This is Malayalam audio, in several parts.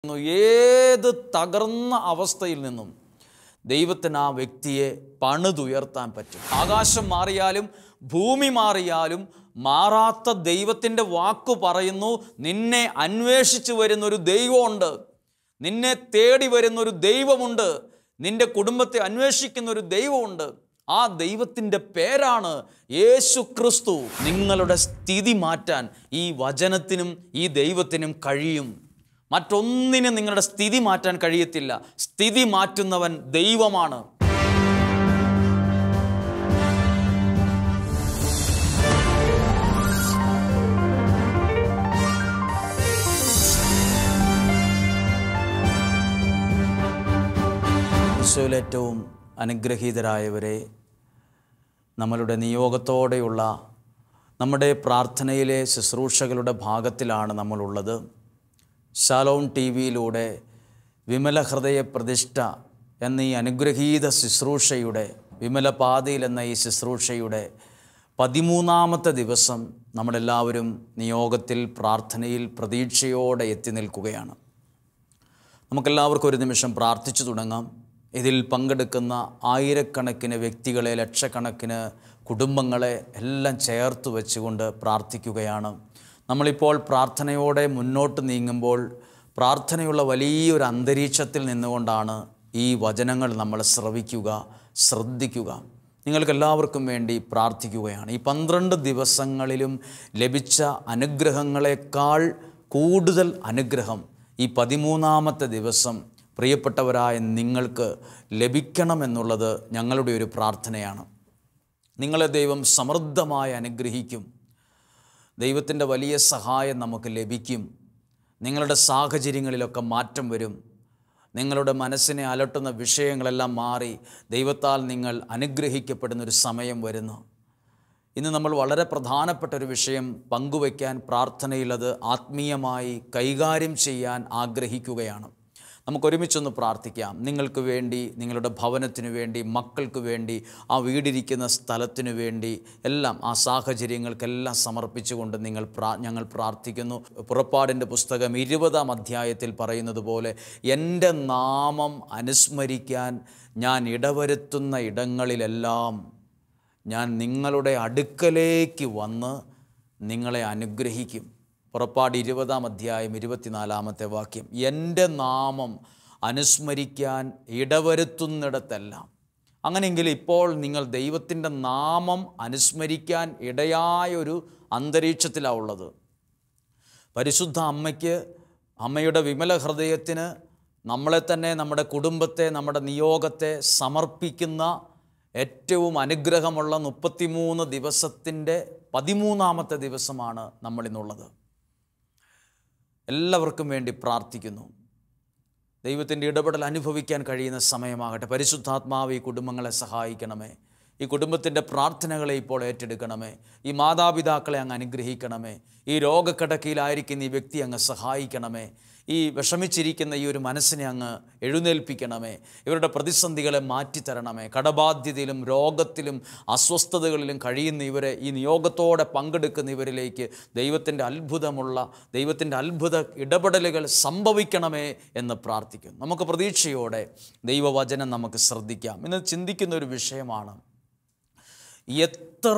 ഏത് തകർന്ന അവസ്ഥയിൽ നിന്നും ദൈവത്തിന് ആ വ്യക്തിയെ പണിതുയർത്താൻ പറ്റും ആകാശം മാറിയാലും ഭൂമി മാറിയാലും മാറാത്ത ദൈവത്തിൻ്റെ വാക്കു പറയുന്നു നിന്നെ അന്വേഷിച്ചു വരുന്നൊരു ദൈവമുണ്ട് നിന്നെ തേടി വരുന്നൊരു ദൈവമുണ്ട് നിന്റെ കുടുംബത്തെ അന്വേഷിക്കുന്ന ഒരു ദൈവമുണ്ട് ആ ദൈവത്തിൻ്റെ പേരാണ് യേശു ക്രിസ്തു നിങ്ങളുടെ സ്ഥിതി മാറ്റാൻ ഈ വചനത്തിനും ഈ ദൈവത്തിനും കഴിയും മറ്റൊന്നിനും നിങ്ങളുടെ സ്ഥിതി മാറ്റാൻ കഴിയത്തില്ല സ്ഥിതി മാറ്റുന്നവൻ ദൈവമാണ് ഈശോയിൽ ഏറ്റവും അനുഗ്രഹീതരായവരെ നമ്മളുടെ നിയോഗത്തോടെയുള്ള നമ്മുടെ പ്രാർത്ഥനയിലെ ശുശ്രൂഷകളുടെ ഭാഗത്തിലാണ് നമ്മളുള്ളത് ശാലോൺ ടി വിയിലൂടെ വിമല ഹൃദയ പ്രതിഷ്ഠ എന്ന ഈ അനുഗ്രഹീത ശുശ്രൂഷയുടെ വിമല പാതയിൽ എന്ന ഈ ശുശ്രൂഷയുടെ പതിമൂന്നാമത്തെ ദിവസം നമ്മളെല്ലാവരും നിയോഗത്തിൽ പ്രാർത്ഥനയിൽ പ്രതീക്ഷയോടെ എത്തി നിൽക്കുകയാണ് നമുക്കെല്ലാവർക്കും ഒരു നിമിഷം പ്രാർത്ഥിച്ചു തുടങ്ങാം ഇതിൽ പങ്കെടുക്കുന്ന ആയിരക്കണക്കിന് വ്യക്തികളെ ലക്ഷക്കണക്കിന് കുടുംബങ്ങളെ എല്ലാം ചേർത്ത് വെച്ചുകൊണ്ട് പ്രാർത്ഥിക്കുകയാണ് നമ്മളിപ്പോൾ പ്രാർത്ഥനയോടെ മുന്നോട്ട് നീങ്ങുമ്പോൾ പ്രാർത്ഥനയുള്ള വലിയൊരു അന്തരീക്ഷത്തിൽ നിന്നുകൊണ്ടാണ് ഈ വചനങ്ങൾ നമ്മൾ ശ്രവിക്കുക ശ്രദ്ധിക്കുക നിങ്ങൾക്കെല്ലാവർക്കും വേണ്ടി പ്രാർത്ഥിക്കുകയാണ് ഈ പന്ത്രണ്ട് ദിവസങ്ങളിലും ലഭിച്ച അനുഗ്രഹങ്ങളെക്കാൾ കൂടുതൽ അനുഗ്രഹം ഈ പതിമൂന്നാമത്തെ ദിവസം പ്രിയപ്പെട്ടവരായ നിങ്ങൾക്ക് ലഭിക്കണമെന്നുള്ളത് ഞങ്ങളുടെ ഒരു പ്രാർത്ഥനയാണ് നിങ്ങളെ ദൈവം സമൃദ്ധമായി അനുഗ്രഹിക്കും ദൈവത്തിൻ്റെ വലിയ സഹായം നമുക്ക് ലഭിക്കും നിങ്ങളുടെ സാഹചര്യങ്ങളിലൊക്കെ മാറ്റം വരും നിങ്ങളുടെ മനസ്സിനെ അലട്ടുന്ന വിഷയങ്ങളെല്ലാം മാറി ദൈവത്താൽ നിങ്ങൾ അനുഗ്രഹിക്കപ്പെടുന്നൊരു സമയം വരുന്നു ഇന്ന് നമ്മൾ വളരെ പ്രധാനപ്പെട്ട ഒരു വിഷയം പങ്കുവയ്ക്കാൻ പ്രാർത്ഥനയിലത് ആത്മീയമായി കൈകാര്യം ചെയ്യാൻ ആഗ്രഹിക്കുകയാണ് നമുക്കൊരുമിച്ചൊന്ന് പ്രാർത്ഥിക്കാം നിങ്ങൾക്ക് വേണ്ടി നിങ്ങളുടെ ഭവനത്തിനു വേണ്ടി മക്കൾക്ക് വേണ്ടി ആ വീടിരിക്കുന്ന സ്ഥലത്തിനു വേണ്ടി എല്ലാം ആ സാഹചര്യങ്ങൾക്കെല്ലാം സമർപ്പിച്ചുകൊണ്ട് നിങ്ങൾ പ്രാ ഞങ്ങൾ പ്രാർത്ഥിക്കുന്നു പുറപ്പാടിൻ്റെ പുസ്തകം ഇരുപതാം അധ്യായത്തിൽ പറയുന്നത് പോലെ എൻ്റെ നാമം അനുസ്മരിക്കാൻ ഞാൻ ഇടവരുത്തുന്ന ഇടങ്ങളിലെല്ലാം ഞാൻ നിങ്ങളുടെ അടുക്കലേക്ക് വന്ന് നിങ്ങളെ അനുഗ്രഹിക്കും പുറപ്പാട് ഇരുപതാം അധ്യായം ഇരുപത്തിനാലാമത്തെ വാക്യം എൻ്റെ നാമം അനുസ്മരിക്കാൻ ഇടവരുത്തുന്നിടത്തെല്ലാം അങ്ങനെയെങ്കിൽ ഇപ്പോൾ നിങ്ങൾ ദൈവത്തിൻ്റെ നാമം അനുസ്മരിക്കാൻ ഇടയായൊരു അന്തരീക്ഷത്തിലാണ് ഉള്ളത് പരിശുദ്ധ അമ്മയ്ക്ക് അമ്മയുടെ വിമല ഹൃദയത്തിന് നമ്മളെ തന്നെ നമ്മുടെ കുടുംബത്തെ നമ്മുടെ നിയോഗത്തെ സമർപ്പിക്കുന്ന ഏറ്റവും അനുഗ്രഹമുള്ള മുപ്പത്തിമൂന്ന് ദിവസത്തിൻ്റെ പതിമൂന്നാമത്തെ ദിവസമാണ് നമ്മളിന്നുള്ളത് എല്ലാവർക്കും വേണ്ടി പ്രാർത്ഥിക്കുന്നു ദൈവത്തിൻ്റെ ഇടപെടൽ അനുഭവിക്കാൻ കഴിയുന്ന സമയമാകട്ടെ പരിശുദ്ധാത്മാവ് ഈ കുടുംബങ്ങളെ സഹായിക്കണമേ ഈ കുടുംബത്തിൻ്റെ പ്രാർത്ഥനകളെ ഇപ്പോൾ ഏറ്റെടുക്കണമേ ഈ മാതാപിതാക്കളെ അങ്ങ് അനുഗ്രഹിക്കണമേ ഈ രോഗക്കിടക്കയിലായിരിക്കുന്ന ഈ വ്യക്തി അങ്ങ് സഹായിക്കണമേ ഈ വിഷമിച്ചിരിക്കുന്ന ഈ ഒരു മനസ്സിനെ അങ്ങ് എഴുന്നേൽപ്പിക്കണമേ ഇവരുടെ പ്രതിസന്ധികളെ മാറ്റിത്തരണമേ കടബാധ്യതയിലും രോഗത്തിലും അസ്വസ്ഥതകളിലും കഴിയുന്ന ഇവരെ ഈ നിയോഗത്തോടെ പങ്കെടുക്കുന്ന ഇവരിലേക്ക് ദൈവത്തിൻ്റെ അത്ഭുതമുള്ള ദൈവത്തിൻ്റെ അത്ഭുത ഇടപെടലുകൾ സംഭവിക്കണമേ എന്ന് പ്രാർത്ഥിക്കുന്നു നമുക്ക് പ്രതീക്ഷയോടെ ദൈവവചനം നമുക്ക് ശ്രദ്ധിക്കാം ഇന്ന് ചിന്തിക്കുന്ന ഒരു വിഷയമാണ് എത്ര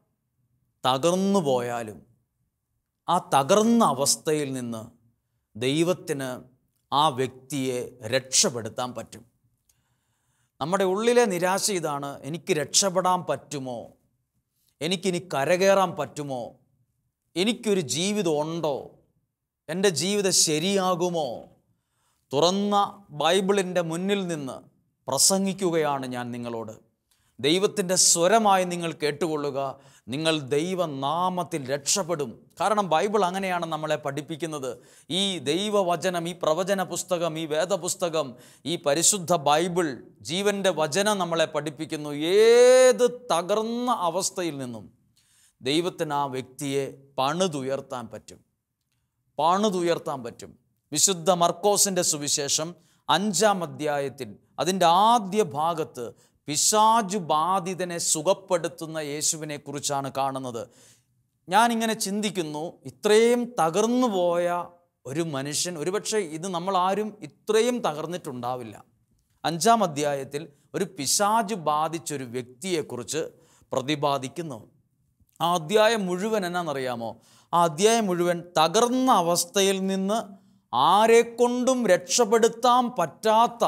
തകർന്നു പോയാലും ആ തകർന്ന അവസ്ഥയിൽ നിന്ന് ദൈവത്തിന് ആ വ്യക്തിയെ രക്ഷപ്പെടുത്താൻ പറ്റും നമ്മുടെ ഉള്ളിലെ നിരാശ ഇതാണ് എനിക്ക് രക്ഷപ്പെടാൻ പറ്റുമോ എനിക്കിനി കരകയറാൻ പറ്റുമോ എനിക്കൊരു ജീവിതം ഉണ്ടോ എൻ്റെ ജീവിതം ശരിയാകുമോ തുറന്ന ബൈബിളിൻ്റെ മുന്നിൽ നിന്ന് പ്രസംഗിക്കുകയാണ് ഞാൻ നിങ്ങളോട് ദൈവത്തിൻ്റെ സ്വരമായി നിങ്ങൾ കേട്ടുകൊള്ളുക നിങ്ങൾ ദൈവനാമത്തിൽ രക്ഷപ്പെടും കാരണം ബൈബിൾ അങ്ങനെയാണ് നമ്മളെ പഠിപ്പിക്കുന്നത് ഈ ദൈവവചനം ഈ പ്രവചന പുസ്തകം ഈ വേദപുസ്തകം ഈ പരിശുദ്ധ ബൈബിൾ ജീവൻ്റെ വചനം നമ്മളെ പഠിപ്പിക്കുന്നു ഏത് തകർന്ന അവസ്ഥയിൽ നിന്നും ദൈവത്തിന് ആ വ്യക്തിയെ പണിതുയർത്താൻ പറ്റും പണിതുയർത്താൻ പറ്റും വിശുദ്ധ മർക്കോസിൻ്റെ സുവിശേഷം അഞ്ചാം അധ്യായത്തിൽ അതിൻ്റെ ആദ്യ ഭാഗത്ത് പിശാജു ബാധിതനെ സുഖപ്പെടുത്തുന്ന യേശുവിനെ കുറിച്ചാണ് കാണുന്നത് ഞാനിങ്ങനെ ചിന്തിക്കുന്നു ഇത്രയും തകർന്നു പോയ ഒരു മനുഷ്യൻ ഒരുപക്ഷെ ഇത് നമ്മൾ ആരും ഇത്രയും തകർന്നിട്ടുണ്ടാവില്ല അഞ്ചാം അധ്യായത്തിൽ ഒരു പിശാജ് ബാധിച്ചൊരു വ്യക്തിയെക്കുറിച്ച് പ്രതിപാദിക്കുന്നു ആ അധ്യായം മുഴുവൻ എന്നാണെന്നറിയാമോ ആ അധ്യായം മുഴുവൻ തകർന്ന അവസ്ഥയിൽ നിന്ന് ആരെക്കൊണ്ടും രക്ഷപ്പെടുത്താൻ പറ്റാത്ത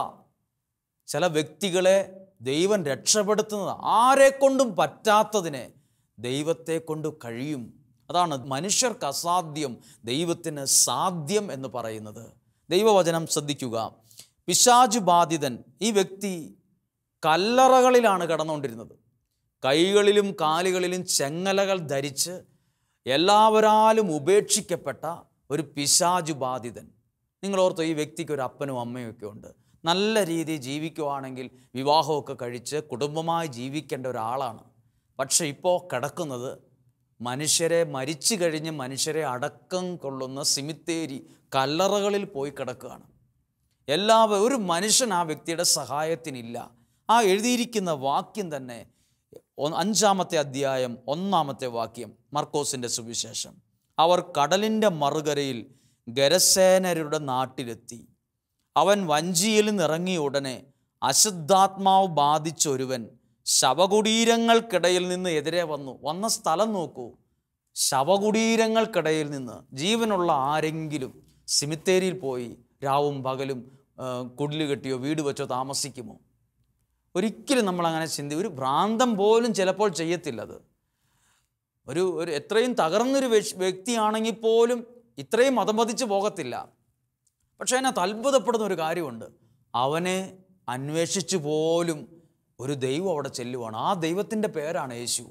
ചില വ്യക്തികളെ ദൈവം രക്ഷപ്പെടുത്തുന്നത് ആരെക്കൊണ്ടും പറ്റാത്തതിനെ ദൈവത്തെ കൊണ്ട് കഴിയും അതാണ് മനുഷ്യർക്ക് അസാധ്യം ദൈവത്തിന് സാധ്യം എന്ന് പറയുന്നത് ദൈവവചനം ശ്രദ്ധിക്കുക പിശാജ് ബാധിതൻ ഈ വ്യക്തി കല്ലറകളിലാണ് കടന്നുകൊണ്ടിരുന്നത് കൈകളിലും കാലുകളിലും ചെങ്ങലകൾ ധരിച്ച് എല്ലാവരാലും ഉപേക്ഷിക്കപ്പെട്ട ഒരു പിശാജ് ബാധിതൻ നിങ്ങൾ ഓർത്തോ ഈ വ്യക്തിക്ക് ഒരു അപ്പനും അമ്മയും ഒക്കെ ഉണ്ട് നല്ല രീതിയിൽ ജീവിക്കുവാണെങ്കിൽ വിവാഹമൊക്കെ കഴിച്ച് കുടുംബമായി ജീവിക്കേണ്ട ഒരാളാണ് പക്ഷെ ഇപ്പോൾ കിടക്കുന്നത് മനുഷ്യരെ മരിച്ചു കഴിഞ്ഞ് മനുഷ്യരെ അടക്കം കൊള്ളുന്ന സിമിത്തേരി കല്ലറകളിൽ പോയി കിടക്കുകയാണ് എല്ലാവരും ഒരു മനുഷ്യൻ ആ വ്യക്തിയുടെ സഹായത്തിനില്ല ആ എഴുതിയിരിക്കുന്ന വാക്യം തന്നെ ഒ- അഞ്ചാമത്തെ അധ്യായം ഒന്നാമത്തെ വാക്യം മർക്കോസിൻ്റെ സുവിശേഷം അവർ കടലിൻ്റെ മറുകരയിൽ ഗരസേനരുടെ നാട്ടിലെത്തി അവൻ വഞ്ചിയിൽ നിന്നിറങ്ങിയ ഉടനെ അശുദ്ധാത്മാവ് ബാധിച്ച ഒരുവൻ ശവകുടീരങ്ങൾക്കിടയിൽ നിന്ന് എതിരെ വന്നു വന്ന സ്ഥലം നോക്കൂ ശവകുടീരങ്ങൾക്കിടയിൽ നിന്ന് ജീവനുള്ള ആരെങ്കിലും സിമിത്തേരിയിൽ പോയി രാവും പകലും ആ, കുടില് കെട്ടിയോ വീട് വെച്ചോ താമസിക്കുമോ ഒരിക്കലും നമ്മൾ അങ്ങനെ ചിന്തി ഒരു ഭ്രാന്തം പോലും ചിലപ്പോൾ ചെയ്യത്തില്ലത് ഒരു ഒരു എത്രയും തകർന്നൊരു വ്യക്ഷ- വ്യക്തിയാണെങ്കിൽ പോലും ഇത്രയും മതമതിച്ച് പോകത്തില്ല പക്ഷേ അതിനകത്ത് അത്ഭുതപ്പെടുന്ന ഒരു കാര്യമുണ്ട് അവനെ അന്വേഷിച്ചു പോലും ഒരു ദൈവം അവിടെ ചെല്ലുവാണ് ആ ദൈവത്തിൻ്റെ പേരാണ് യേശു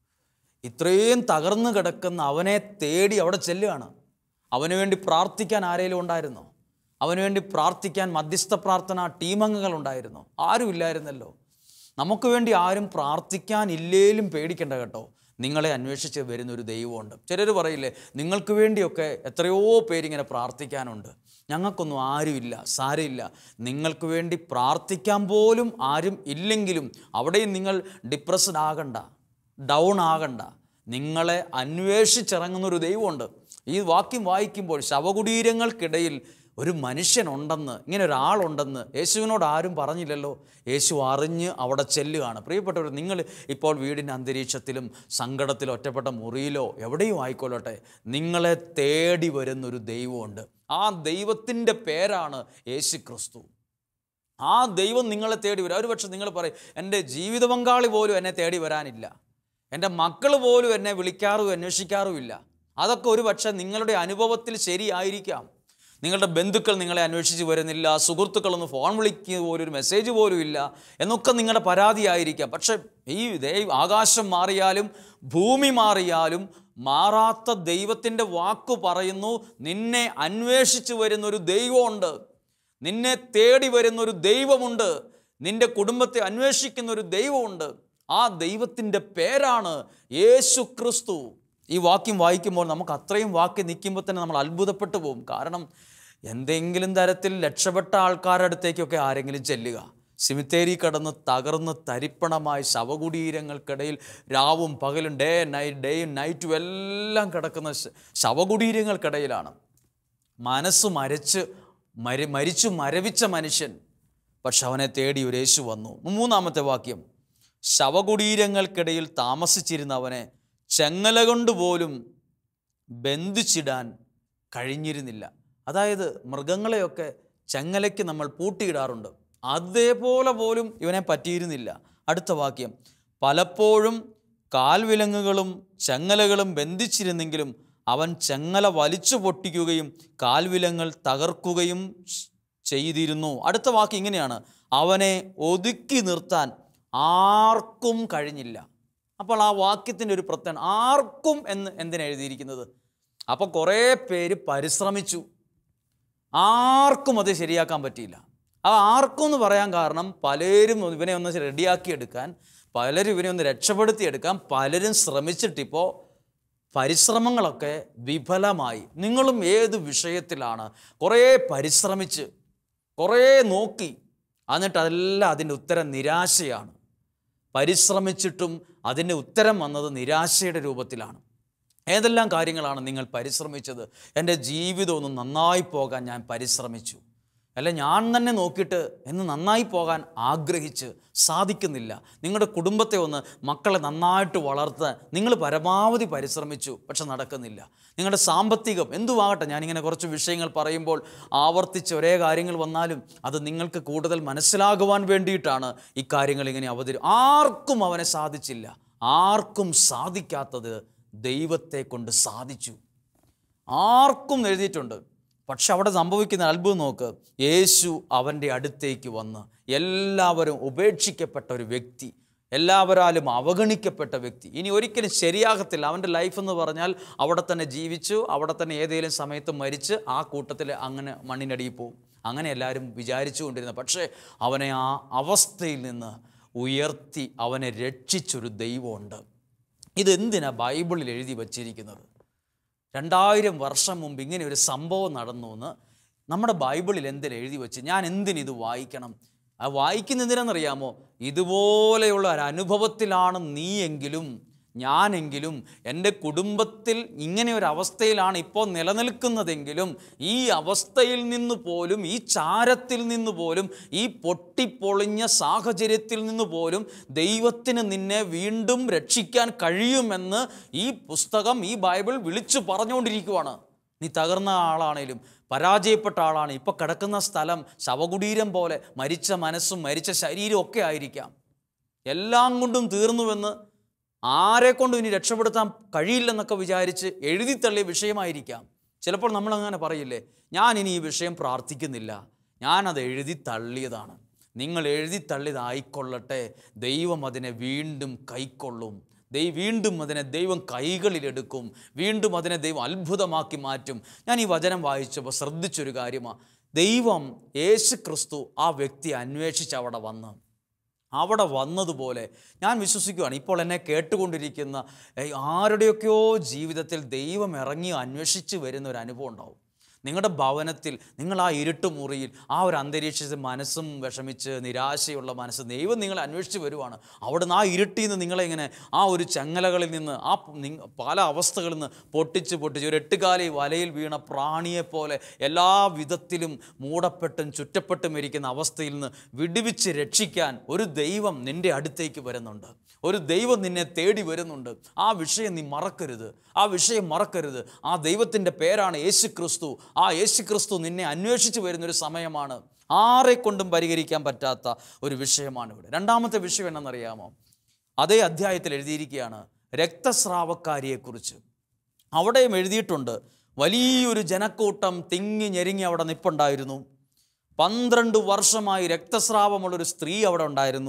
ഇത്രയും തകർന്നു കിടക്കുന്ന അവനെ തേടി അവിടെ ചെല്ലുകയാണ് അവന് വേണ്ടി പ്രാർത്ഥിക്കാൻ ആരെങ്കിലും ഉണ്ടായിരുന്നോ അവന് വേണ്ടി പ്രാർത്ഥിക്കാൻ മധ്യസ്ഥ പ്രാർത്ഥന ടീമംഗങ്ങൾ ഉണ്ടായിരുന്നോ ആരും ഇല്ലായിരുന്നല്ലോ നമുക്ക് വേണ്ടി ആരും പ്രാർത്ഥിക്കാനില്ലേലും പേടിക്കേണ്ട കേട്ടോ നിങ്ങളെ അന്വേഷിച്ച് വരുന്ന ഒരു ദൈവമുണ്ട് ചിലർ പറയില്ലേ നിങ്ങൾക്ക് വേണ്ടിയൊക്കെ എത്രയോ പേരിങ്ങനെ പ്രാർത്ഥിക്കാനുണ്ട് ഞങ്ങൾക്കൊന്നും ആരുമില്ല സാരമില്ല നിങ്ങൾക്ക് വേണ്ടി പ്രാർത്ഥിക്കാൻ പോലും ആരും ഇല്ലെങ്കിലും അവിടെയും നിങ്ങൾ ഡിപ്രസ്ഡ് ആകണ്ട ഡൗൺ ആകണ്ട നിങ്ങളെ അന്വേഷിച്ചിറങ്ങുന്ന ഒരു ദൈവമുണ്ട് ഈ വാക്യം വായിക്കുമ്പോൾ ശവകുടീരങ്ങൾക്കിടയിൽ ഒരു മനുഷ്യനുണ്ടെന്ന് ഇങ്ങനെ ഒരാളുണ്ടെന്ന് യേശുവിനോട് ആരും പറഞ്ഞില്ലല്ലോ യേശു അറിഞ്ഞ് അവിടെ ചെല്ലുകയാണ് പ്രിയപ്പെട്ടവർ നിങ്ങൾ ഇപ്പോൾ വീടിൻ്റെ അന്തരീക്ഷത്തിലും സങ്കടത്തിലോ ഒറ്റപ്പെട്ട മുറിയിലോ എവിടെയും ആയിക്കൊള്ളട്ടെ നിങ്ങളെ തേടി വരുന്നൊരു ദൈവമുണ്ട് ആ ദൈവത്തിൻ്റെ പേരാണ് യേശു ക്രിസ്തു ആ ദൈവം നിങ്ങളെ തേടി വരും ഒരു പക്ഷെ നിങ്ങൾ പറയും എൻ്റെ ജീവിത പങ്കാളി പോലും എന്നെ തേടി വരാനില്ല എൻ്റെ മക്കൾ പോലും എന്നെ വിളിക്കാറും അന്വേഷിക്കാറുമില്ല അതൊക്കെ ഒരു പക്ഷേ നിങ്ങളുടെ അനുഭവത്തിൽ ശരിയായിരിക്കാം നിങ്ങളുടെ ബന്ധുക്കൾ നിങ്ങളെ അന്വേഷിച്ച് വരുന്നില്ല സുഹൃത്തുക്കളൊന്ന് ഫോൺ വിളിക്കുക പോലും ഒരു മെസ്സേജ് പോലും ഇല്ല എന്നൊക്കെ നിങ്ങളുടെ പരാതിയായിരിക്കാം പക്ഷേ ഈ ദൈവ ആകാശം മാറിയാലും ഭൂമി മാറിയാലും മാറാത്ത ദൈവത്തിൻ്റെ വാക്കു പറയുന്നു നിന്നെ അന്വേഷിച്ച് വരുന്നൊരു ദൈവമുണ്ട് നിന്നെ തേടി വരുന്ന ഒരു ദൈവമുണ്ട് നിന്റെ കുടുംബത്തെ അന്വേഷിക്കുന്ന ഒരു ദൈവമുണ്ട് ആ ദൈവത്തിൻ്റെ പേരാണ് യേശു ക്രിസ്തു ഈ വാക്യം വായിക്കുമ്പോൾ നമുക്ക് അത്രയും വാക്യം നിൽക്കുമ്പോൾ തന്നെ നമ്മൾ അത്ഭുതപ്പെട്ടു പോകും കാരണം എന്തെങ്കിലും തരത്തിൽ രക്ഷപ്പെട്ട ആൾക്കാരുടെ അടുത്തേക്കൊക്കെ ആരെങ്കിലും ചെല്ലുക സിമിത്തേരി കടന്ന് തകർന്ന് തരിപ്പണമായി ശവകുടീരങ്ങൾക്കിടയിൽ രാവും പകലും ഡേ നൈറ്റ് ഡേയും നൈറ്റും എല്ലാം കിടക്കുന്ന ശ- ശവകുടീരങ്ങൾക്കിടയിലാണ് മനസ്സ് മരച്ച് മരി മരിച്ചു മരവിച്ച മനുഷ്യൻ പക്ഷെ അവനെ തേടി ഒരു യേശു വന്നു മൂന്നാമത്തെ വാക്യം ശവകുടീരങ്ങൾക്കിടയിൽ താമസിച്ചിരുന്നവനെ ചെങ്ങല കൊണ്ട് പോലും ബന്ധിച്ചിടാൻ കഴിഞ്ഞിരുന്നില്ല അതായത് മൃഗങ്ങളെയൊക്കെ ചെങ്ങലയ്ക്ക് നമ്മൾ പൂട്ടിയിടാറുണ്ട് അതേപോലെ പോലും ഇവനെ പറ്റിയിരുന്നില്ല അടുത്ത വാക്യം പലപ്പോഴും കാൽവിലങ്ങുകളും ചെങ്ങലകളും ബന്ധിച്ചിരുന്നെങ്കിലും അവൻ ചെങ്ങല വലിച്ചു പൊട്ടിക്കുകയും കാൽവിലങ്ങൾ തകർക്കുകയും ചെയ്തിരുന്നു അടുത്ത വാക്ക് ഇങ്ങനെയാണ് അവനെ ഒതുക്കി നിർത്താൻ ആർക്കും കഴിഞ്ഞില്ല അപ്പോൾ ആ വാക്യത്തിൻ്റെ ഒരു പ്രത്യേകത ആർക്കും എന്ന് എന്തിനാ എഴുതിയിരിക്കുന്നത് അപ്പോൾ കുറേ പേര് പരിശ്രമിച്ചു ആർക്കും അത് ശരിയാക്കാൻ പറ്റിയില്ല ആ ആർക്കും എന്ന് പറയാൻ കാരണം പലരും ഇവനെ ഒന്ന് റെഡിയാക്കി എടുക്കാൻ പലരും ഇവനെ ഒന്ന് രക്ഷപ്പെടുത്തിയെടുക്കാൻ പലരും ശ്രമിച്ചിട്ടിപ്പോൾ പരിശ്രമങ്ങളൊക്കെ വിഫലമായി നിങ്ങളും ഏത് വിഷയത്തിലാണ് കുറേ പരിശ്രമിച്ച് കുറേ നോക്കി എന്നിട്ട് അതെല്ലാം അതിൻ്റെ ഉത്തരം നിരാശയാണ് പരിശ്രമിച്ചിട്ടും അതിൻ്റെ ഉത്തരം വന്നത് നിരാശയുടെ രൂപത്തിലാണ് ഏതെല്ലാം കാര്യങ്ങളാണ് നിങ്ങൾ പരിശ്രമിച്ചത് എൻ്റെ ജീവിതം ഒന്ന് നന്നായി പോകാൻ ഞാൻ പരിശ്രമിച്ചു അല്ല ഞാൻ തന്നെ നോക്കിയിട്ട് എന്ന് നന്നായി പോകാൻ ആഗ്രഹിച്ച് സാധിക്കുന്നില്ല നിങ്ങളുടെ കുടുംബത്തെ ഒന്ന് മക്കളെ നന്നായിട്ട് വളർത്താൻ നിങ്ങൾ പരമാവധി പരിശ്രമിച്ചു പക്ഷെ നടക്കുന്നില്ല നിങ്ങളുടെ സാമ്പത്തികം എന്തുവാകട്ടെ ഞാനിങ്ങനെ കുറച്ച് വിഷയങ്ങൾ പറയുമ്പോൾ ആവർത്തിച്ച് ഒരേ കാര്യങ്ങൾ വന്നാലും അത് നിങ്ങൾക്ക് കൂടുതൽ മനസ്സിലാകുവാൻ വേണ്ടിയിട്ടാണ് ഈ കാര്യങ്ങൾ ഇങ്ങനെ അവതരി ആർക്കും അവനെ സാധിച്ചില്ല ആർക്കും സാധിക്കാത്തത് ദൈവത്തെ കൊണ്ട് സാധിച്ചു ആർക്കും എഴുതിയിട്ടുണ്ട് പക്ഷെ അവിടെ സംഭവിക്കുന്ന അത്ഭുതം നോക്ക് യേശു അവൻ്റെ അടുത്തേക്ക് വന്ന് എല്ലാവരും ഉപേക്ഷിക്കപ്പെട്ട ഒരു വ്യക്തി എല്ലാവരാലും അവഗണിക്കപ്പെട്ട വ്യക്തി ഇനി ഒരിക്കലും ശരിയാകത്തില്ല അവൻ്റെ ലൈഫ് എന്ന് പറഞ്ഞാൽ അവിടെ തന്നെ ജീവിച്ചു അവിടെ തന്നെ ഏതെങ്കിലും സമയത്ത് മരിച്ച് ആ കൂട്ടത്തിൽ അങ്ങനെ മണ്ണിനടിയിൽ പോവും അങ്ങനെ എല്ലാവരും വിചാരിച്ചു കൊണ്ടിരുന്നത് പക്ഷേ അവനെ ആ അവസ്ഥയിൽ നിന്ന് ഉയർത്തി അവനെ രക്ഷിച്ചൊരു ദൈവമുണ്ട് ഇതെന്തിനാ ബൈബിളിൽ എഴുതി വച്ചിരിക്കുന്നത് രണ്ടായിരം വർഷം മുമ്പ് ഇങ്ങനെ ഒരു സംഭവം നടന്നു എന്ന് നമ്മുടെ ബൈബിളിൽ എന്തിനാ എഴുതി വെച്ച് ഞാൻ എന്തിനിത് വായിക്കണം ആ വായിക്കുന്ന എന്തിനാണെന്നറിയാമോ ഇതുപോലെയുള്ള ഒരു അനുഭവത്തിലാണ് നീയെങ്കിലും ഞാനെങ്കിലും എൻ്റെ കുടുംബത്തിൽ ഇങ്ങനെ ഒരു അവസ്ഥയിലാണ് ഇപ്പോൾ നിലനിൽക്കുന്നതെങ്കിലും ഈ അവസ്ഥയിൽ നിന്ന് പോലും ഈ ചാരത്തിൽ നിന്ന് പോലും ഈ പൊട്ടിപ്പൊളിഞ്ഞ സാഹചര്യത്തിൽ നിന്ന് പോലും ദൈവത്തിന് നിന്നെ വീണ്ടും രക്ഷിക്കാൻ കഴിയുമെന്ന് ഈ പുസ്തകം ഈ ബൈബിൾ വിളിച്ചു പറഞ്ഞുകൊണ്ടിരിക്കുവാണ് നീ തകർന്ന ആളാണേലും പരാജയപ്പെട്ട ആളാണ് ഇപ്പോൾ കിടക്കുന്ന സ്ഥലം ശവകുടീരം പോലെ മരിച്ച മനസ്സും മരിച്ച ശരീരവും ഒക്കെ ആയിരിക്കാം എല്ലാം കൊണ്ടും തീർന്നുവെന്ന് ആരെ കൊണ്ടും ഇനി രക്ഷപ്പെടുത്താൻ കഴിയില്ലെന്നൊക്കെ വിചാരിച്ച് എഴുതിത്തള്ളിയ വിഷയമായിരിക്കാം ചിലപ്പോൾ നമ്മളങ്ങനെ പറയില്ലേ ഞാൻ ഇനി ഈ വിഷയം പ്രാർത്ഥിക്കുന്നില്ല ഞാനത് എഴുതി തള്ളിയതാണ് നിങ്ങൾ എഴുതി തള്ളിയതായിക്കൊള്ളട്ടെ ദൈവം അതിനെ വീണ്ടും കൈക്കൊള്ളും ദൈ വീണ്ടും അതിനെ ദൈവം കൈകളിലെടുക്കും വീണ്ടും അതിനെ ദൈവം അത്ഭുതമാക്കി മാറ്റും ഞാൻ ഈ വചനം വായിച്ചപ്പോൾ ശ്രദ്ധിച്ചൊരു കാര്യമാണ് ദൈവം യേശു ക്രിസ്തു ആ വ്യക്തി അന്വേഷിച്ച് അവിടെ വന്ന് അവിടെ വന്നതുപോലെ ഞാൻ വിശ്വസിക്കുകയാണ് ഇപ്പോൾ എന്നെ കേട്ടുകൊണ്ടിരിക്കുന്ന ഏയ്, ആരുടെയൊക്കെയോ ജീവിതത്തിൽ ദൈവം ഇറങ്ങി അന്വേഷിച്ച് വരുന്ന ഒരു അനുഭവം ഉണ്ടാവും നിങ്ങളുടെ ഭവനത്തിൽ നിങ്ങൾ ആ ഇരുട്ട് മുറിയിൽ ആ ഒരു അന്തരീക്ഷത്തിൽ മനസ്സും വിഷമിച്ച് നിരാശയുള്ള മനസ്സ് ദൈവം നിങ്ങളെ അന്വേഷിച്ച് വരുവാണ് അവിടുന്ന് ആ ഇരുട്ടിൽ നിന്ന് നിങ്ങളെ ഇങ്ങനെ ആ ഒരു ചങ്ങലകളിൽ നിന്ന് ആ നിങ്ങ- പല അവസ്ഥകളിൽ നിന്ന് പൊട്ടിച്ച് പൊട്ടിച്ച് ഒരു എട്ടുകാലി വലയിൽ വീണ പ്രാണിയെപ്പോലെ എല്ലാ വിധത്തിലും മൂടപ്പെട്ടും ചുറ്റപ്പെട്ടും ഇരിക്കുന്ന അവസ്ഥയിൽ നിന്ന് വിടുവിച്ച് രക്ഷിക്കാൻ ഒരു ദൈവം നിൻ്റെ അടുത്തേക്ക് വരുന്നുണ്ട് ഒരു ദൈവം നിന്നെ തേടി വരുന്നുണ്ട് ആ വിഷയം നീ മറക്കരുത് ആ വിഷയം മറക്കരുത് ആ ദൈവത്തിൻ്റെ പേരാണ് യേശു ക്രിസ്തു ആ യേശു ക്രിസ്തു നിന്നെ അന്വേഷിച്ച് വരുന്നൊരു സമയമാണ് ആരെ കൊണ്ടും പരിഹരിക്കാൻ പറ്റാത്ത ഒരു വിഷയമാണ് ഇവിടെ രണ്ടാമത്തെ വിഷയം എന്നറിയാമോ അതേ അധ്യായത്തിൽ എഴുതിയിരിക്കുകയാണ് രക്തസ്രാവക്കാരിയെക്കുറിച്ച് അവിടെയും എഴുതിയിട്ടുണ്ട് വലിയൊരു ജനക്കൂട്ടം തിങ്ങി ഞെരുങ്ങി അവിടെ നിപ്പുണ്ടായിരുന്നു പന്ത്രണ്ട് വർഷമായി രക്തസ്രാവമുള്ളൊരു സ്ത്രീ അവിടെ ഉണ്ടായിരുന്നു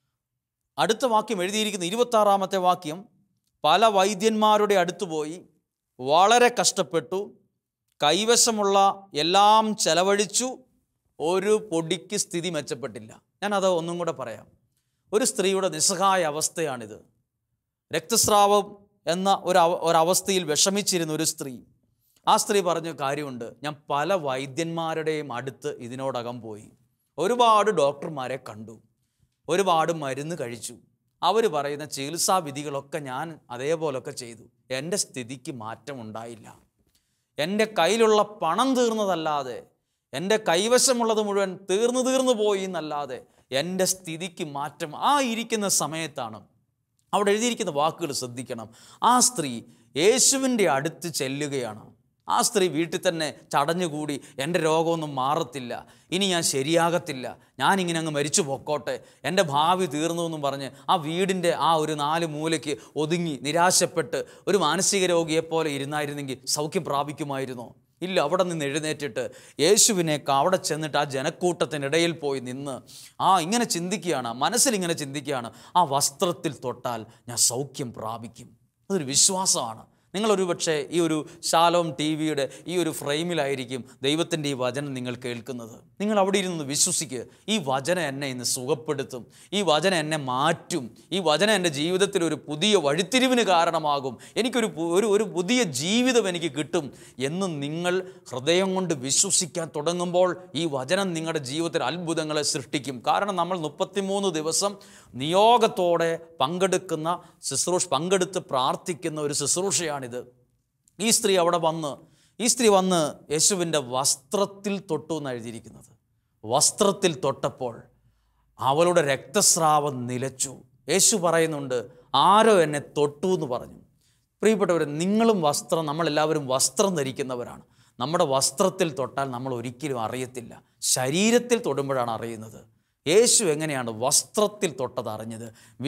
അടുത്ത വാക്യം എഴുതിയിരിക്കുന്ന ഇരുപത്താറാമത്തെ വാക്യം പല വൈദ്യന്മാരുടെ അടുത്ത് പോയി വളരെ കഷ്ടപ്പെട്ടു കൈവശമുള്ള എല്ലാം ചെലവഴിച്ചു ഒരു പൊടിക്ക് സ്ഥിതി മെച്ചപ്പെട്ടില്ല ഞാനത് ഒന്നും കൂടെ പറയാം ഒരു സ്ത്രീയുടെ നിസ്സഹായ അവസ്ഥയാണിത് രക്തസ്രാവം എന്ന ഒരു അവ- ഒരവസ്ഥയിൽ വിഷമിച്ചിരുന്ന ഒരു സ്ത്രീ ആ സ്ത്രീ പറഞ്ഞ കാര്യമുണ്ട് ഞാൻ പല വൈദ്യന്മാരുടെയും അടുത്ത് ഇതിനോടകം പോയി ഒരുപാട് ഡോക്ടർമാരെ കണ്ടു ഒരുപാട് മരുന്ന് കഴിച്ചു അവർ പറയുന്ന ചികിത്സാ വിധികളൊക്കെ ഞാൻ അതേപോലൊക്കെ ചെയ്തു എൻ്റെ സ്ഥിതിക്ക് മാറ്റമുണ്ടായില്ല എൻ്റെ കയ്യിലുള്ള പണം തീർന്നതല്ലാതെ എൻ്റെ കൈവശമുള്ളത് മുഴുവൻ തീർന്നു തീർന്നു പോയി എന്നല്ലാതെ എൻ്റെ സ്ഥിതിക്ക് മാറ്റം ആ ഇരിക്കുന്ന സമയത്താണ് അവിടെ എഴുതിയിരിക്കുന്ന വാക്കുകൾ ശ്രദ്ധിക്കണം ആ സ്ത്രീ യേശുവിൻ്റെ അടുത്ത് ചെല്ലുകയാണ് ആ സ്ത്രീ വീട്ടിൽ തന്നെ ചടഞ്ഞുകൂടി എൻ്റെ രോഗമൊന്നും മാറത്തില്ല ഇനി ഞാൻ ശരിയാകത്തില്ല ഞാനിങ്ങനെ അങ്ങ് മരിച്ചു പൊക്കോട്ടെ എൻ്റെ ഭാവി തീർന്നു എന്നും പറഞ്ഞ് ആ വീടിൻ്റെ ആ ഒരു നാല് മൂലയ്ക്ക് ഒതുങ്ങി നിരാശപ്പെട്ട് ഒരു മാനസിക രോഗിയെപ്പോലെ ഇരുന്നായിരുന്നെങ്കിൽ സൗഖ്യം പ്രാപിക്കുമായിരുന്നോ ഇല്ല അവിടെ നിന്ന് എഴുന്നേറ്റിട്ട് യേശുവിനെ ക- അവിടെ ചെന്നിട്ട് ആ ജനക്കൂട്ടത്തിനിടയിൽ പോയി നിന്ന് ആ ഇങ്ങനെ ചിന്തിക്കുകയാണ് മനസ്സിൽ ഇങ്ങനെ ചിന്തിക്കുകയാണ് ആ വസ്ത്രത്തിൽ തൊട്ടാൽ ഞാൻ സൗഖ്യം പ്രാപിക്കും അതൊരു വിശ്വാസമാണ് നിങ്ങളൊരു പക്ഷേ ഈ ഒരു ശാലോം ടി വിയുടെ ഈ ഒരു ഫ്രെയിമിലായിരിക്കും ദൈവത്തിൻ്റെ ഈ വചനം നിങ്ങൾ കേൾക്കുന്നത് നിങ്ങൾ അവിടെ ഇരുന്ന് വിശ്വസിക്കുക ഈ വചനം എന്നെ ഇന്ന് സുഖപ്പെടുത്തും ഈ വചനം എന്നെ മാറ്റും ഈ വചനം എൻ്റെ ജീവിതത്തിൽ ഒരു പുതിയ വഴിത്തിരിവിന് കാരണമാകും എനിക്കൊരു പു- ഒരു ഒരു പുതിയ ജീവിതം എനിക്ക് കിട്ടും എന്ന് നിങ്ങൾ ഹൃദയം കൊണ്ട് വിശ്വസിക്കാൻ തുടങ്ങുമ്പോൾ ഈ വചനം നിങ്ങളുടെ ജീവിതത്തിൽ അത്ഭുതങ്ങളെ സൃഷ്ടിക്കും കാരണം നമ്മൾ മുപ്പത്തിമൂന്ന് ദിവസം നിയോഗത്തോടെ പങ്കെടുക്കുന്ന ശുശ്രൂഷ പങ്കെടുത്ത് പ്രാർത്ഥിക്കുന്ന ഒരു ശുശ്രൂഷയാണിത് ഈ സ്ത്രീ അവിടെ വന്ന് ഈ സ്ത്രീ വന്ന് യേശുവിൻ്റെ വസ്ത്രത്തിൽ തൊട്ടു എന്ന് എഴുതിയിരിക്കുന്നത് വസ്ത്രത്തിൽ തൊട്ടപ്പോൾ അവളുടെ രക്തസ്രാവം നിലച്ചു യേശു പറയുന്നുണ്ട് ആരോ എന്നെ തൊട്ടു എന്ന് പറഞ്ഞു പ്രിയപ്പെട്ടവർ നിങ്ങളും വസ്ത്രം നമ്മളെല്ലാവരും വസ്ത്രം ധരിക്കുന്നവരാണ് നമ്മുടെ വസ്ത്രത്തിൽ തൊട്ടാൽ നമ്മൾ ഒരിക്കലും അറിയത്തില്ല ശരീരത്തിൽ തൊടുമ്പോഴാണ് അറിയുന്നത് യേശു എങ്ങനെയാണ് വസ്ത്രത്തിൽ തൊട്ടത് അറിഞ്ഞത്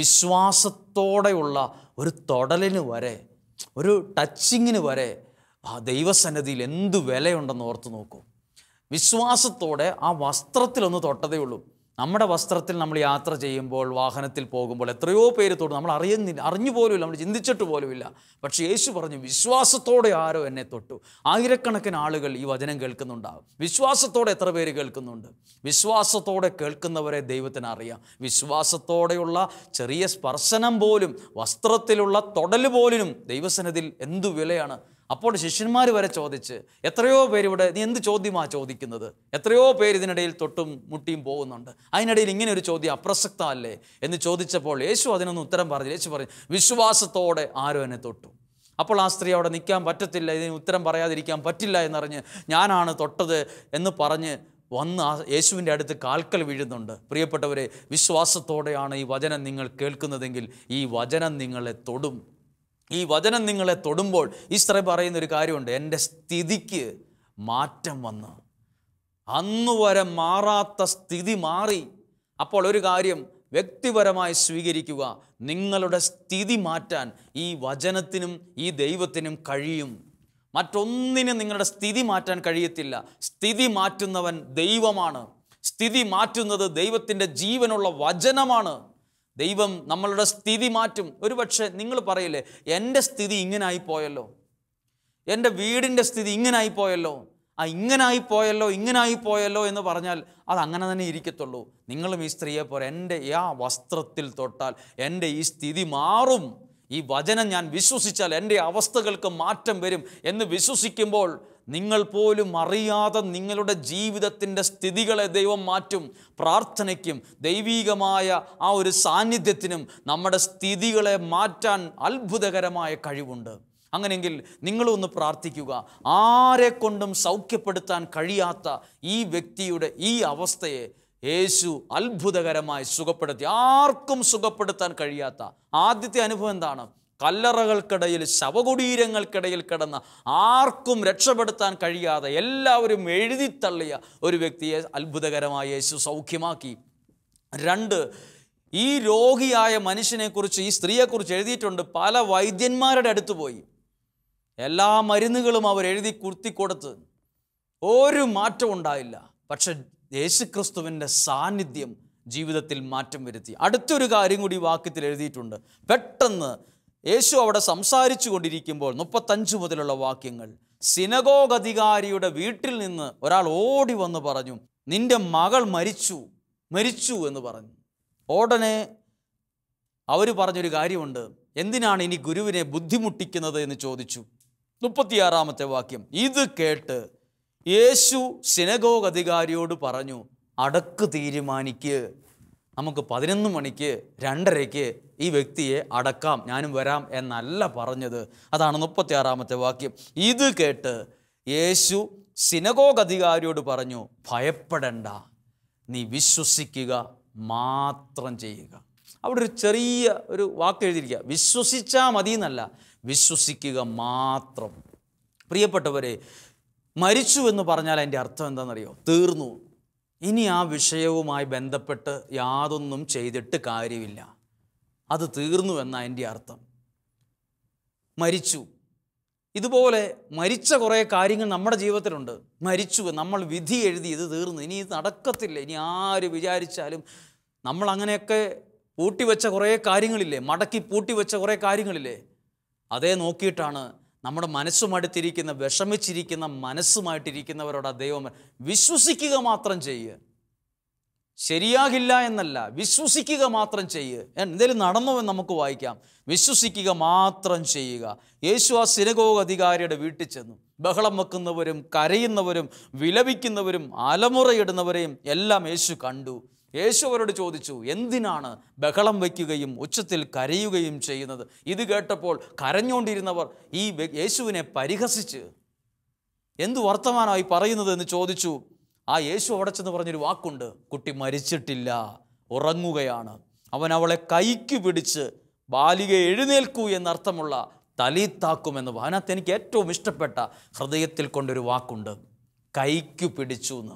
വിശ്വാസത്തോടെയുള്ള ഒരു തൊടലിന് വരെ ഒരു ടച്ചിങ്ങിന് വരെ ആ ദൈവസന്നിധിയിൽ എന്ത് വിലയുണ്ടെന്ന് ഓർത്ത് നോക്കൂ വിശ്വാസത്തോടെ ആ വസ്ത്രത്തിലൊന്ന് തൊട്ടതേ ഉള്ളൂ നമ്മുടെ വസ്ത്രത്തിൽ നമ്മൾ യാത്ര ചെയ്യുമ്പോൾ വാഹനത്തിൽ പോകുമ്പോൾ എത്രയോ പേര് തൊടും നമ്മൾ അറിയുന്നില്ല അറിഞ്ഞു പോലുമില്ല നമ്മൾ ചിന്തിച്ചിട്ട് പോലുമില്ല പക്ഷേ യേശു പറഞ്ഞു വിശ്വാസത്തോടെ ആരോ എന്നെ തൊട്ടു ആയിരക്കണക്കിന് ആളുകൾ ഈ വചനം കേൾക്കുന്നുണ്ടാകും വിശ്വാസത്തോടെ എത്ര പേര് കേൾക്കുന്നുണ്ട് വിശ്വാസത്തോടെ കേൾക്കുന്നവരെ ദൈവത്തിന് അറിയാം വിശ്വാസത്തോടെയുള്ള ചെറിയ സ്പർശനം പോലും വസ്ത്രത്തിലുള്ള തൊടൽ പോലും ദൈവസനത്തിൽ എന്തു വിലയാണ് അപ്പോൾ ശിഷ്യന്മാർ വരെ ചോദിച്ച് എത്രയോ പേര് ഇവിടെ നീ എന്ത് ചോദ്യമാ ചോദിക്കുന്നത് എത്രയോ പേര് ഇതിനിടയിൽ തൊട്ടും മുട്ടിയും പോകുന്നുണ്ട് അതിനിടയിൽ ഇങ്ങനെ ഒരു ചോദ്യം അപ്രസക്തമല്ലേ എന്ന് ചോദിച്ചപ്പോൾ യേശു അതിനൊന്ന് ഉത്തരം പറഞ്ഞു യേശു പറഞ്ഞു വിശ്വാസത്തോടെ ആരോ എന്നെ തൊട്ടു അപ്പോൾ ആ സ്ത്രീ അവിടെ നിൽക്കാൻ പറ്റത്തില്ല ഇതിന് ഉത്തരം പറയാതിരിക്കാൻ പറ്റില്ല എന്നറിഞ്ഞ് ഞാനാണ് തൊട്ടത് എന്ന് പറഞ്ഞ് വന്ന് ആ യേശുവിൻ്റെ അടുത്ത് കാൽക്കൽ വീഴുന്നുണ്ട് പ്രിയപ്പെട്ടവരെ വിശ്വാസത്തോടെയാണ് ഈ വചനം നിങ്ങൾ കേൾക്കുന്നതെങ്കിൽ ഈ വചനം നിങ്ങളെ തൊടും ഈ വചനം നിങ്ങളെ തൊടുമ്പോൾ ഈ സ്ത്രീ പറയുന്ന ഒരു കാര്യമുണ്ട് എൻ്റെ സ്ഥിതിക്ക് മാറ്റം വന്ന് അന്നു വരെ മാറാത്ത സ്ഥിതി മാറി അപ്പോൾ ഒരു കാര്യം വ്യക്തിപരമായി സ്വീകരിക്കുക നിങ്ങളുടെ സ്ഥിതി മാറ്റാൻ ഈ വചനത്തിനും ഈ ദൈവത്തിനും കഴിയും മറ്റൊന്നിനും നിങ്ങളുടെ സ്ഥിതി മാറ്റാൻ കഴിയത്തില്ല സ്ഥിതി മാറ്റുന്നവൻ ദൈവമാണ് സ്ഥിതി മാറ്റുന്നത് ദൈവത്തിൻ്റെ ജീവനുള്ള വചനമാണ് ദൈവം നമ്മളുടെ സ്ഥിതി മാറ്റും ഒരുപക്ഷെ നിങ്ങൾ പറയില്ലേ എൻ്റെ സ്ഥിതി ഇങ്ങനെ ആയിപ്പോയല്ലോ എൻ്റെ വീടിൻ്റെ സ്ഥിതി ഇങ്ങനെ ആയിപ്പോയല്ലോ ആ ഇങ്ങനെ ആയിപ്പോയല്ലോ ഇങ്ങനെ ആയിപ്പോയല്ലോ എന്ന് പറഞ്ഞാൽ അത് അങ്ങനെ തന്നെ ഇരിക്കത്തുള്ളൂ നിങ്ങളും ഈ സ്ത്രീയെ പോലെ എൻ്റെ ആ വസ്ത്രത്തിൽ തൊട്ടാൽ എൻ്റെ ഈ സ്ഥിതി മാറും ഈ വചനം ഞാൻ വിശ്വസിച്ചാൽ എൻ്റെ അവസ്ഥകൾക്ക് മാറ്റം വരും എന്ന് വിശ്വസിക്കുമ്പോൾ നിങ്ങൾ പോലും അറിയാതെ നിങ്ങളുടെ ജീവിതത്തിൻ്റെ സ്ഥിതികളെ ദൈവം മാറ്റും പ്രാർത്ഥനയ്ക്കും ദൈവീകമായ ആ ഒരു സാന്നിധ്യത്തിനും നമ്മുടെ സ്ഥിതികളെ മാറ്റാൻ അത്ഭുതകരമായ കഴിവുണ്ട് അങ്ങനെയെങ്കിൽ നിങ്ങളൊന്ന് പ്രാർത്ഥിക്കുക ആരെ കൊണ്ടും സൗഖ്യപ്പെടുത്താൻ കഴിയാത്ത ഈ വ്യക്തിയുടെ ഈ അവസ്ഥയെ യേശു അത്ഭുതകരമായി സുഖപ്പെടുത്തി ആർക്കും സുഖപ്പെടുത്താൻ കഴിയാത്ത ആദ്യത്തെ അനുഭവം എന്താണ് കല്ലറകൾക്കിടയിൽ ശവകുടീരങ്ങൾക്കിടയിൽ കിടന്ന ആർക്കും രക്ഷപ്പെടുത്താൻ കഴിയാതെ എല്ലാവരും എഴുതിത്തള്ളിയ ഒരു വ്യക്തിയെ അത്ഭുതകരമായി യേശു സൗഖ്യമാക്കി രണ്ട് ഈ രോഗിയായ മനുഷ്യനെക്കുറിച്ച് ഈ സ്ത്രീയെക്കുറിച്ച് എഴുതിയിട്ടുണ്ട് പല വൈദ്യന്മാരുടെ അടുത്ത് പോയി എല്ലാ മരുന്നുകളും അവർ എഴുതി കുർത്തിക്കൊടുത്ത് ഒരു മാറ്റം ഉണ്ടായില്ല പക്ഷെ യേശുക്രിസ്തുവിൻ്റെ സാന്നിധ്യം ജീവിതത്തിൽ മാറ്റം വരുത്തി അടുത്തൊരു കാര്യം കൂടി ഈ വാക്യത്തിൽ എഴുതിയിട്ടുണ്ട് പെട്ടെന്ന് യേശു അവിടെ സംസാരിച്ചു കൊണ്ടിരിക്കുമ്പോൾ മുപ്പത്തഞ്ച് മുതലുള്ള വാക്യങ്ങൾ സിനഗോഗ് അധികാരിയുടെ വീട്ടിൽ നിന്ന് ഒരാൾ ഓടി വന്ന് പറഞ്ഞു നിന്റെ മകൾ മരിച്ചു മരിച്ചു എന്ന് പറഞ്ഞു ഉടനെ അവർ പറഞ്ഞൊരു കാര്യമുണ്ട് എന്തിനാണ് ഇനി ഗുരുവിനെ ബുദ്ധിമുട്ടിക്കുന്നത് എന്ന് ചോദിച്ചു മുപ്പത്തിയാറാമത്തെ വാക്യം ഇത് കേട്ട് യേശു സിനഗോഗ് അധികാരിയോട് പറഞ്ഞു അടക്ക് തീരുമാനിക്ക് നമുക്ക് പതിനൊന്ന് മണിക്ക് രണ്ടരയ്ക്ക് ഈ വ്യക്തിയെ അടക്കാം ഞാനും വരാം എന്നല്ല പറഞ്ഞത് അതാണ് മുപ്പത്തിയാറാമത്തെ വാക്യം ഇത് കേട്ട് യേശു സിനഗോഗ് അധികാരിയോട് പറഞ്ഞു ഭയപ്പെടണ്ട നീ വിശ്വസിക്കുക മാത്രം ചെയ്യുക അവിടെ ഒരു ചെറിയ ഒരു വാക്ക് എഴുതിയിരിക്കുക വിശ്വസിച്ചാൽ മതി എന്നല്ല വിശ്വസിക്കുക മാത്രം പ്രിയപ്പെട്ടവരെ മരിച്ചു എന്ന് പറഞ്ഞാൽ അതിൻ്റെ അർത്ഥം എന്താണെന്നറിയോ തീർന്നു ഇനി ആ വിഷയവുമായി ബന്ധപ്പെട്ട് യാതൊന്നും ചെയ്തിട്ട് കാര്യമില്ല അത് തീർന്നു എന്ന അതിൻ്റെ അർത്ഥം മരിച്ചു ഇതുപോലെ മരിച്ച കുറേ കാര്യങ്ങൾ നമ്മുടെ ജീവിതത്തിലുണ്ട് മരിച്ചു നമ്മൾ വിധി എഴുതി ഇത് തീർന്നു ഇനി ഇത് നടക്കത്തില്ല ഇനി ആര് വിചാരിച്ചാലും നമ്മൾ അങ്ങനെയൊക്കെ പൂട്ടിവെച്ച കുറേ കാര്യങ്ങളില്ലേ മടക്കി പൂട്ടിവെച്ച കുറേ കാര്യങ്ങളില്ലേ അതേ നോക്കിയിട്ടാണ് നമ്മുടെ മനസ്സുമടുത്തിരിക്കുന്ന വിഷമിച്ചിരിക്കുന്ന മനസ്സുമായിട്ടിരിക്കുന്നവരോട് ആ ദൈവം വിശ്വസിക്കുക മാത്രം ചെയ്യുക ശരിയാകില്ല എന്നല്ല വിശ്വസിക്കുക മാത്രം ചെയ്യുക എന്തെങ്കിലും നടന്നോ എന്ന് നമുക്ക് വായിക്കാം വിശ്വസിക്കുക മാത്രം ചെയ്യുക യേശു ആ സിനഗോഗ് അധികാരിയുടെ വീട്ടിൽ ചെന്നു ബഹളം വെക്കുന്നവരും കരയുന്നവരും വിലപിക്കുന്നവരും അലമുറയിടുന്നവരെയും എല്ലാം യേശു കണ്ടു യേശു അവരോട് ചോദിച്ചു എന്തിനാണ് ബഹളം വയ്ക്കുകയും ഉച്ചത്തിൽ കരയുകയും ചെയ്യുന്നത് ഇത് കേട്ടപ്പോൾ കരഞ്ഞുകൊണ്ടിരുന്നവർ ഈ വ്യ- യേശുവിനെ പരിഹസിച്ച് എന്തു വർത്തമാനമായി പറയുന്നത് എന്ന് ചോദിച്ചു ആ യേശു അവിടെ ചെന്ന് പറഞ്ഞൊരു വാക്കുണ്ട് കുട്ടി മരിച്ചിട്ടില്ല ഉറങ്ങുകയാണ് അവൻ അവളെ കൈക്ക് പിടിച്ച് ബാലിക എഴുന്നേൽക്കൂ എന്നർത്ഥമുള്ള തലീത്താക്കുമെന്ന് അതിനകത്ത് എനിക്ക് ഏറ്റവും ഇഷ്ടപ്പെട്ട ഹൃദയത്തിൽ കൊണ്ടൊരു വാക്കുണ്ട് കൈക്ക് പിടിച്ചു എന്ന്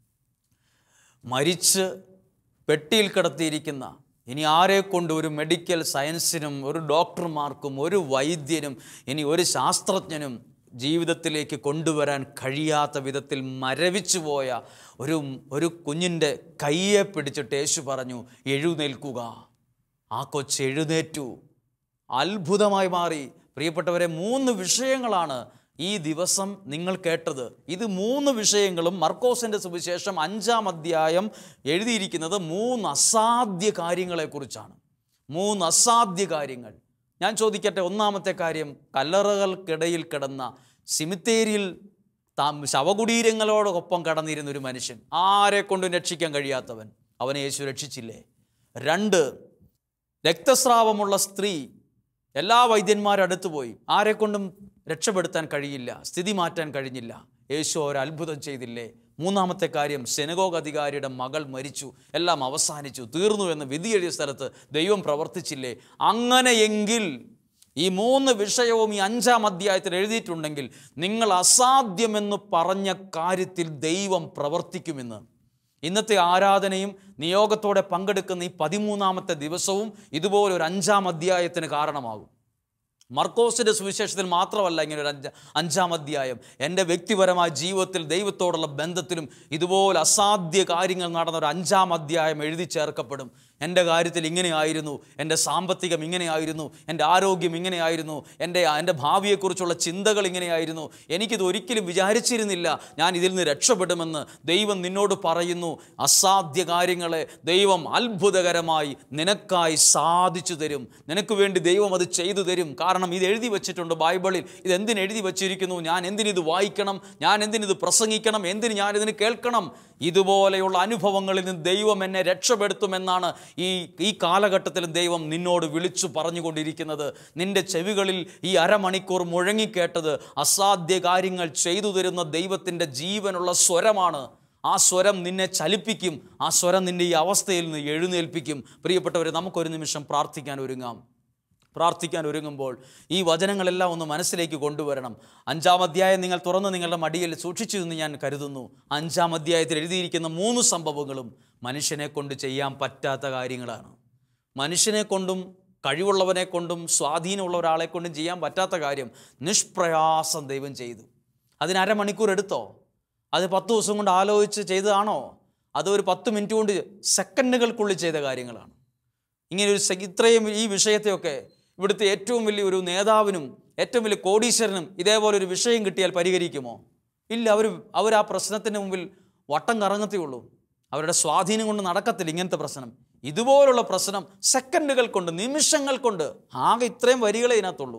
മരിച്ച് പെട്ടിയിൽ കിടത്തിയിരിക്കുന്ന ഇനി ആരെ കൊണ്ട് ഒരു മെഡിക്കൽ സയൻസിനും ഒരു ഡോക്ടർമാർക്കും ഒരു വൈദ്യനും ഇനി ഒരു ശാസ്ത്രജ്ഞനും ജീവിതത്തിലേക്ക് കൊണ്ടുവരാൻ കഴിയാത്ത വിധത്തിൽ മരവിച്ചു പോയ ഒരു ഒരു കുഞ്ഞിൻ്റെ കയ്യെ പിടിച്ചിട്ട് യേശു പറഞ്ഞു എഴുന്നേൽക്കുക ആ കൊച്ച് എഴുന്നേറ്റു അത്ഭുതമായി മാറി പ്രിയപ്പെട്ടവരെ മൂന്ന് വിഷയങ്ങളാണ് ഈ ദിവസം നിങ്ങൾ കേട്ടത് ഇത് മൂന്ന് വിഷയങ്ങളും മർക്കോസിൻ്റെ സുവിശേഷം അഞ്ചാം അധ്യായം എഴുതിയിരിക്കുന്നത് മൂന്ന് അസാധ്യ കാര്യങ്ങളെക്കുറിച്ചാണ് മൂന്ന് അസാധ്യ കാര്യങ്ങൾ ഞാൻ ചോദിക്കട്ടെ ഒന്നാമത്തെ കാര്യം കല്ലറകൾക്കിടയിൽ കിടന്ന സിമിത്തേരിയിൽ താം ശവകുടീരങ്ങളോടൊപ്പം കടന്നിരുന്ന ഒരു മനുഷ്യൻ ആരെ കൊണ്ടും രക്ഷിക്കാൻ കഴിയാത്തവൻ അവനെ യേശു രക്ഷിച്ചില്ലേ രണ്ട് രക്തസ്രാവമുള്ള സ്ത്രീ എല്ലാ വൈദ്യന്മാരും അടുത്ത് പോയി ആരെക്കൊണ്ടും രക്ഷപ്പെടുത്താൻ കഴിയില്ല സ്ഥിതി മാറ്റാൻ കഴിഞ്ഞില്ല യേശു ഒരു അത്ഭുതം ചെയ്തില്ലേ മൂന്നാമത്തെ കാര്യം സെനഗോഗ് അധികാരിയുടെ മകൾ മരിച്ചു എല്ലാം അവസാനിച്ചു തീർന്നു എന്ന് വിധി എഴുതിയ സ്ഥലത്ത് ദൈവം പ്രവർത്തിച്ചില്ലേ അങ്ങനെയെങ്കിൽ ഈ മൂന്ന് വിഷയവും ഈ അഞ്ചാം അധ്യായത്തിൽ എഴുതിയിട്ടുണ്ടെങ്കിൽ നിങ്ങൾ അസാധ്യമെന്ന് പറഞ്ഞ കാര്യത്തിൽ ദൈവം പ്രവർത്തിക്കുമെന്ന് ഇന്നത്തെ ആരാധനയും നിയോഗത്തോടെ പങ്കെടുക്കുന്ന ഈ പതിമൂന്നാമത്തെ ദിവസവും ഇതുപോലെ ഒരു അഞ്ചാം അധ്യായത്തിന് കാരണമാകും മർക്കോസിൻ്റെ സുവിശേഷത്തിൽ മാത്രമല്ല ഇങ്ങനെ ഒരു അഞ്ച അഞ്ചാം അധ്യായം എൻ്റെ വ്യക്തിപരമായ ജീവിതത്തിൽ ദൈവത്തോടുള്ള ബന്ധത്തിലും ഇതുപോലെ അസാധ്യ കാര്യങ്ങൾ നടന്ന ഒരു അഞ്ചാം അധ്യായം എഴുതി ചേർക്കപ്പെടും എൻ്റെ കാര്യത്തിൽ ഇങ്ങനെയായിരുന്നു എൻ്റെ സാമ്പത്തികം ഇങ്ങനെയായിരുന്നു എൻ്റെ ആരോഗ്യം ഇങ്ങനെയായിരുന്നു എൻ്റെ എൻ്റെ ഭാവിയെക്കുറിച്ചുള്ള ചിന്തകൾ ഇങ്ങനെയായിരുന്നു എനിക്കിത് ഒരിക്കലും വിചാരിച്ചിരുന്നില്ല ഞാൻ ഇതിൽ നിന്ന് രക്ഷപ്പെടുമെന്ന് ദൈവം നിന്നോട് പറയുന്നു അസാധ്യ കാര്യങ്ങളെ ദൈവം അത്ഭുതകരമായി നിനക്കായി സാധിച്ചു തരും നിനക്ക് വേണ്ടി ദൈവം അത് ചെയ്തു തരും കാരണം ഇത് എഴുതി വച്ചിട്ടുണ്ട് ബൈബിളിൽ ഇത് എന്തിന് എഴുതി വച്ചിരിക്കുന്നു ഞാൻ എന്തിനിത് വായിക്കണം ഞാൻ എന്തിനിത് പ്രസംഗിക്കണം എന്തിന് ഞാൻ ഇതിന് കേൾക്കണം ഇതുപോലെയുള്ള അനുഭവങ്ങളിൽ നിന്ന് ദൈവം എന്നെ രക്ഷപ്പെടുത്തുമെന്നാണ് ഈ ഈ കാലഘട്ടത്തിലും ദൈവം നിന്നോട് വിളിച്ചു പറഞ്ഞുകൊണ്ടിരിക്കുന്നത് നിന്റെ ചെവികളിൽ ഈ അരമണിക്കൂർ മുഴങ്ങിക്കേട്ടത് അസാധ്യ കാര്യങ്ങൾ ചെയ്തു തരുന്ന ദൈവത്തിൻ്റെ ജീവനുള്ള സ്വരമാണ് ആ സ്വരം നിന്നെ ചലിപ്പിക്കും ആ സ്വരം നിന്റെ ഈ അവസ്ഥയിൽ നിന്ന് എഴുന്നേൽപ്പിക്കും പ്രിയപ്പെട്ടവരെ നമുക്കൊരു നിമിഷം പ്രാർത്ഥിക്കാൻ ഒരുങ്ങാം പ്രാർത്ഥിക്കാൻ ഒരുങ്ങുമ്പോൾ ഈ വചനങ്ങളെല്ലാം ഒന്ന് മനസ്സിലേക്ക് കൊണ്ടുവരണം അഞ്ചാം അധ്യായം നിങ്ങൾ തുറന്ന് നിങ്ങളുടെ മടിയിൽ സൂക്ഷിച്ചു എന്ന് ഞാൻ കരുതുന്നു അഞ്ചാം അധ്യായത്തിൽ എഴുതിയിരിക്കുന്ന മൂന്ന് സംഭവങ്ങളും മനുഷ്യനെ കൊണ്ട് ചെയ്യാൻ പറ്റാത്ത കാര്യങ്ങളാണ് മനുഷ്യനെ കൊണ്ടും കഴിവുള്ളവനെ കൊണ്ടും സ്വാധീനമുള്ള ഒരാളെ കൊണ്ടും ചെയ്യാൻ പറ്റാത്ത കാര്യം നിഷ്പ്രയാസം ദൈവം ചെയ്തു അതിന് അരമണിക്കൂർ എടുത്തോ അത് പത്ത് ദിവസം കൊണ്ട് ആലോചിച്ച് ചെയ്തതാണോ അത് ഒരു പത്ത് മിനിറ്റ് കൊണ്ട് സെക്കൻഡുകൾക്കുള്ളിൽ ചെയ്ത കാര്യങ്ങളാണ് ഇങ്ങനെ ഒരു സെ- ഇത്രയും ഈ വിഷയത്തെയൊക്കെ ഇവിടുത്തെ ഏറ്റവും വലിയ ഒരു നേതാവിനും ഏറ്റവും വലിയ കോടീശ്വരനും ഇതേപോലെ ഒരു വിഷയം കിട്ടിയാൽ പരിഹരിക്കുമോ ഇല്ല അവർ അവർ ആ പ്രശ്നത്തിന് മുമ്പിൽ വട്ടം കറങ്ങത്തേ ഉള്ളൂ അവരുടെ സ്വാധീനം കൊണ്ട് നടക്കത്തില്ല ഇങ്ങനത്തെ പ്രശ്നം ഇതുപോലുള്ള പ്രശ്നം സെക്കൻഡുകൾ കൊണ്ട് നിമിഷങ്ങൾ കൊണ്ട് ആകെ ഇത്രയും വരികളെ ഇതിനകത്തുള്ളൂ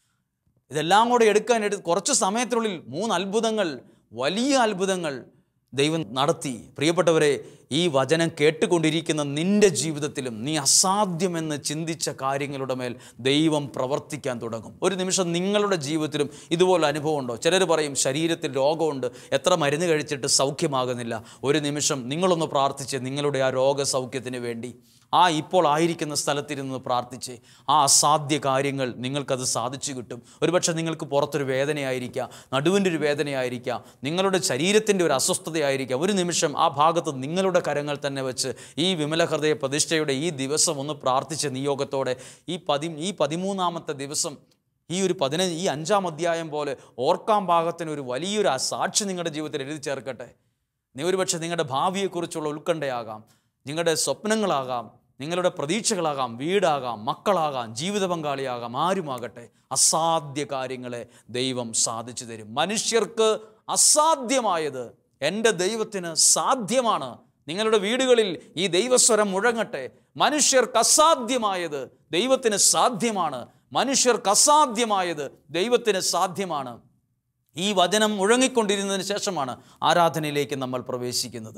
ഇതെല്ലാം കൂടെ എടുക്കാൻ എടുത്ത് കുറച്ച് സമയത്തിനുള്ളിൽ മൂന്ന് അത്ഭുതങ്ങൾ വലിയ അത്ഭുതങ്ങൾ ദൈവം നടത്തി പ്രിയപ്പെട്ടവരെ ഈ വചനം കേട്ടുകൊണ്ടിരിക്കുന്ന നിന്റെ ജീവിതത്തിലും നീ അസാധ്യമെന്ന് ചിന്തിച്ച കാര്യങ്ങളുടെ മേൽ ദൈവം പ്രവർത്തിക്കാൻ തുടങ്ങും ഒരു നിമിഷം നിങ്ങളുടെ ജീവിതത്തിലും ഇതുപോലെ അനുഭവം ഉണ്ടോ ചിലർ പറയും ശരീരത്തിൽ രോഗമുണ്ട് എത്ര മരുന്ന് കഴിച്ചിട്ട് സൗഖ്യമാകുന്നില്ല ഒരു നിമിഷം നിങ്ങളൊന്ന് പ്രാർത്ഥിച്ച് നിങ്ങളുടെ ആ രോഗസൗഖ്യത്തിന് വേണ്ടി ആ ഇപ്പോൾ ആയിരിക്കുന്ന സ്ഥലത്തിരുന്ന് പ്രാർത്ഥിച്ച് ആ അസാധ്യ കാര്യങ്ങൾ നിങ്ങൾക്കത് സാധിച്ചു കിട്ടും ഒരുപക്ഷെ നിങ്ങൾക്ക് പുറത്തൊരു വേദനയായിരിക്കാം നടുവിൻ്റെ ഒരു വേദനയായിരിക്കാം നിങ്ങളുടെ ശരീരത്തിൻ്റെ ഒരു അസ്വസ്ഥതയായിരിക്കാം ഒരു നിമിഷം ആ ഭാഗത്ത് നിങ്ങളുടെ കരങ്ങൾ തന്നെ വെച്ച് ഈ വിമല ഹൃദയ പ്രതിഷ്ഠയുടെ ഈ ദിവസം ഒന്ന് പ്രാർത്ഥിച്ച നിയോഗത്തോടെ ഈ പതി ഈ പതിമൂന്നാമത്തെ ദിവസം ഈ ഒരു പതിനഞ്ച് ഈ അഞ്ചാം അധ്യായം പോലെ ഓർക്കാൻ പാകത്തിന് ഒരു വലിയൊരു ആ സാക്ഷി നിങ്ങളുടെ ജീവിതത്തിൽ എഴുതി ചേർക്കട്ടെ നീ ഒരുപക്ഷെ നിങ്ങളുടെ ഭാവിയെക്കുറിച്ചുള്ള ഉത്കണ്ഠയാകാം നിങ്ങളുടെ സ്വപ്നങ്ങളാകാം നിങ്ങളുടെ പ്രതീക്ഷകളാകാം വീടാകാം മക്കളാകാം ജീവിത പങ്കാളിയാകാം ആരുമാകട്ടെ അസാധ്യ കാര്യങ്ങളെ ദൈവം സാധിച്ചു തരും മനുഷ്യർക്ക് അസാധ്യമായത് എൻ്റെ ദൈവത്തിന് സാധ്യമാണ് നിങ്ങളുടെ വീടുകളിൽ ഈ ദൈവസ്വരം മുഴങ്ങട്ടെ മനുഷ്യർക്ക് അസാധ്യമായത് ദൈവത്തിന് സാധ്യമാണ് മനുഷ്യർക്ക് അസാധ്യമായത് ദൈവത്തിന് സാധ്യമാണ് ഈ വചനം മുഴങ്ങിക്കൊണ്ടിരുന്നതിന് ശേഷമാണ് ആരാധനയിലേക്ക് നമ്മൾ പ്രവേശിക്കുന്നത്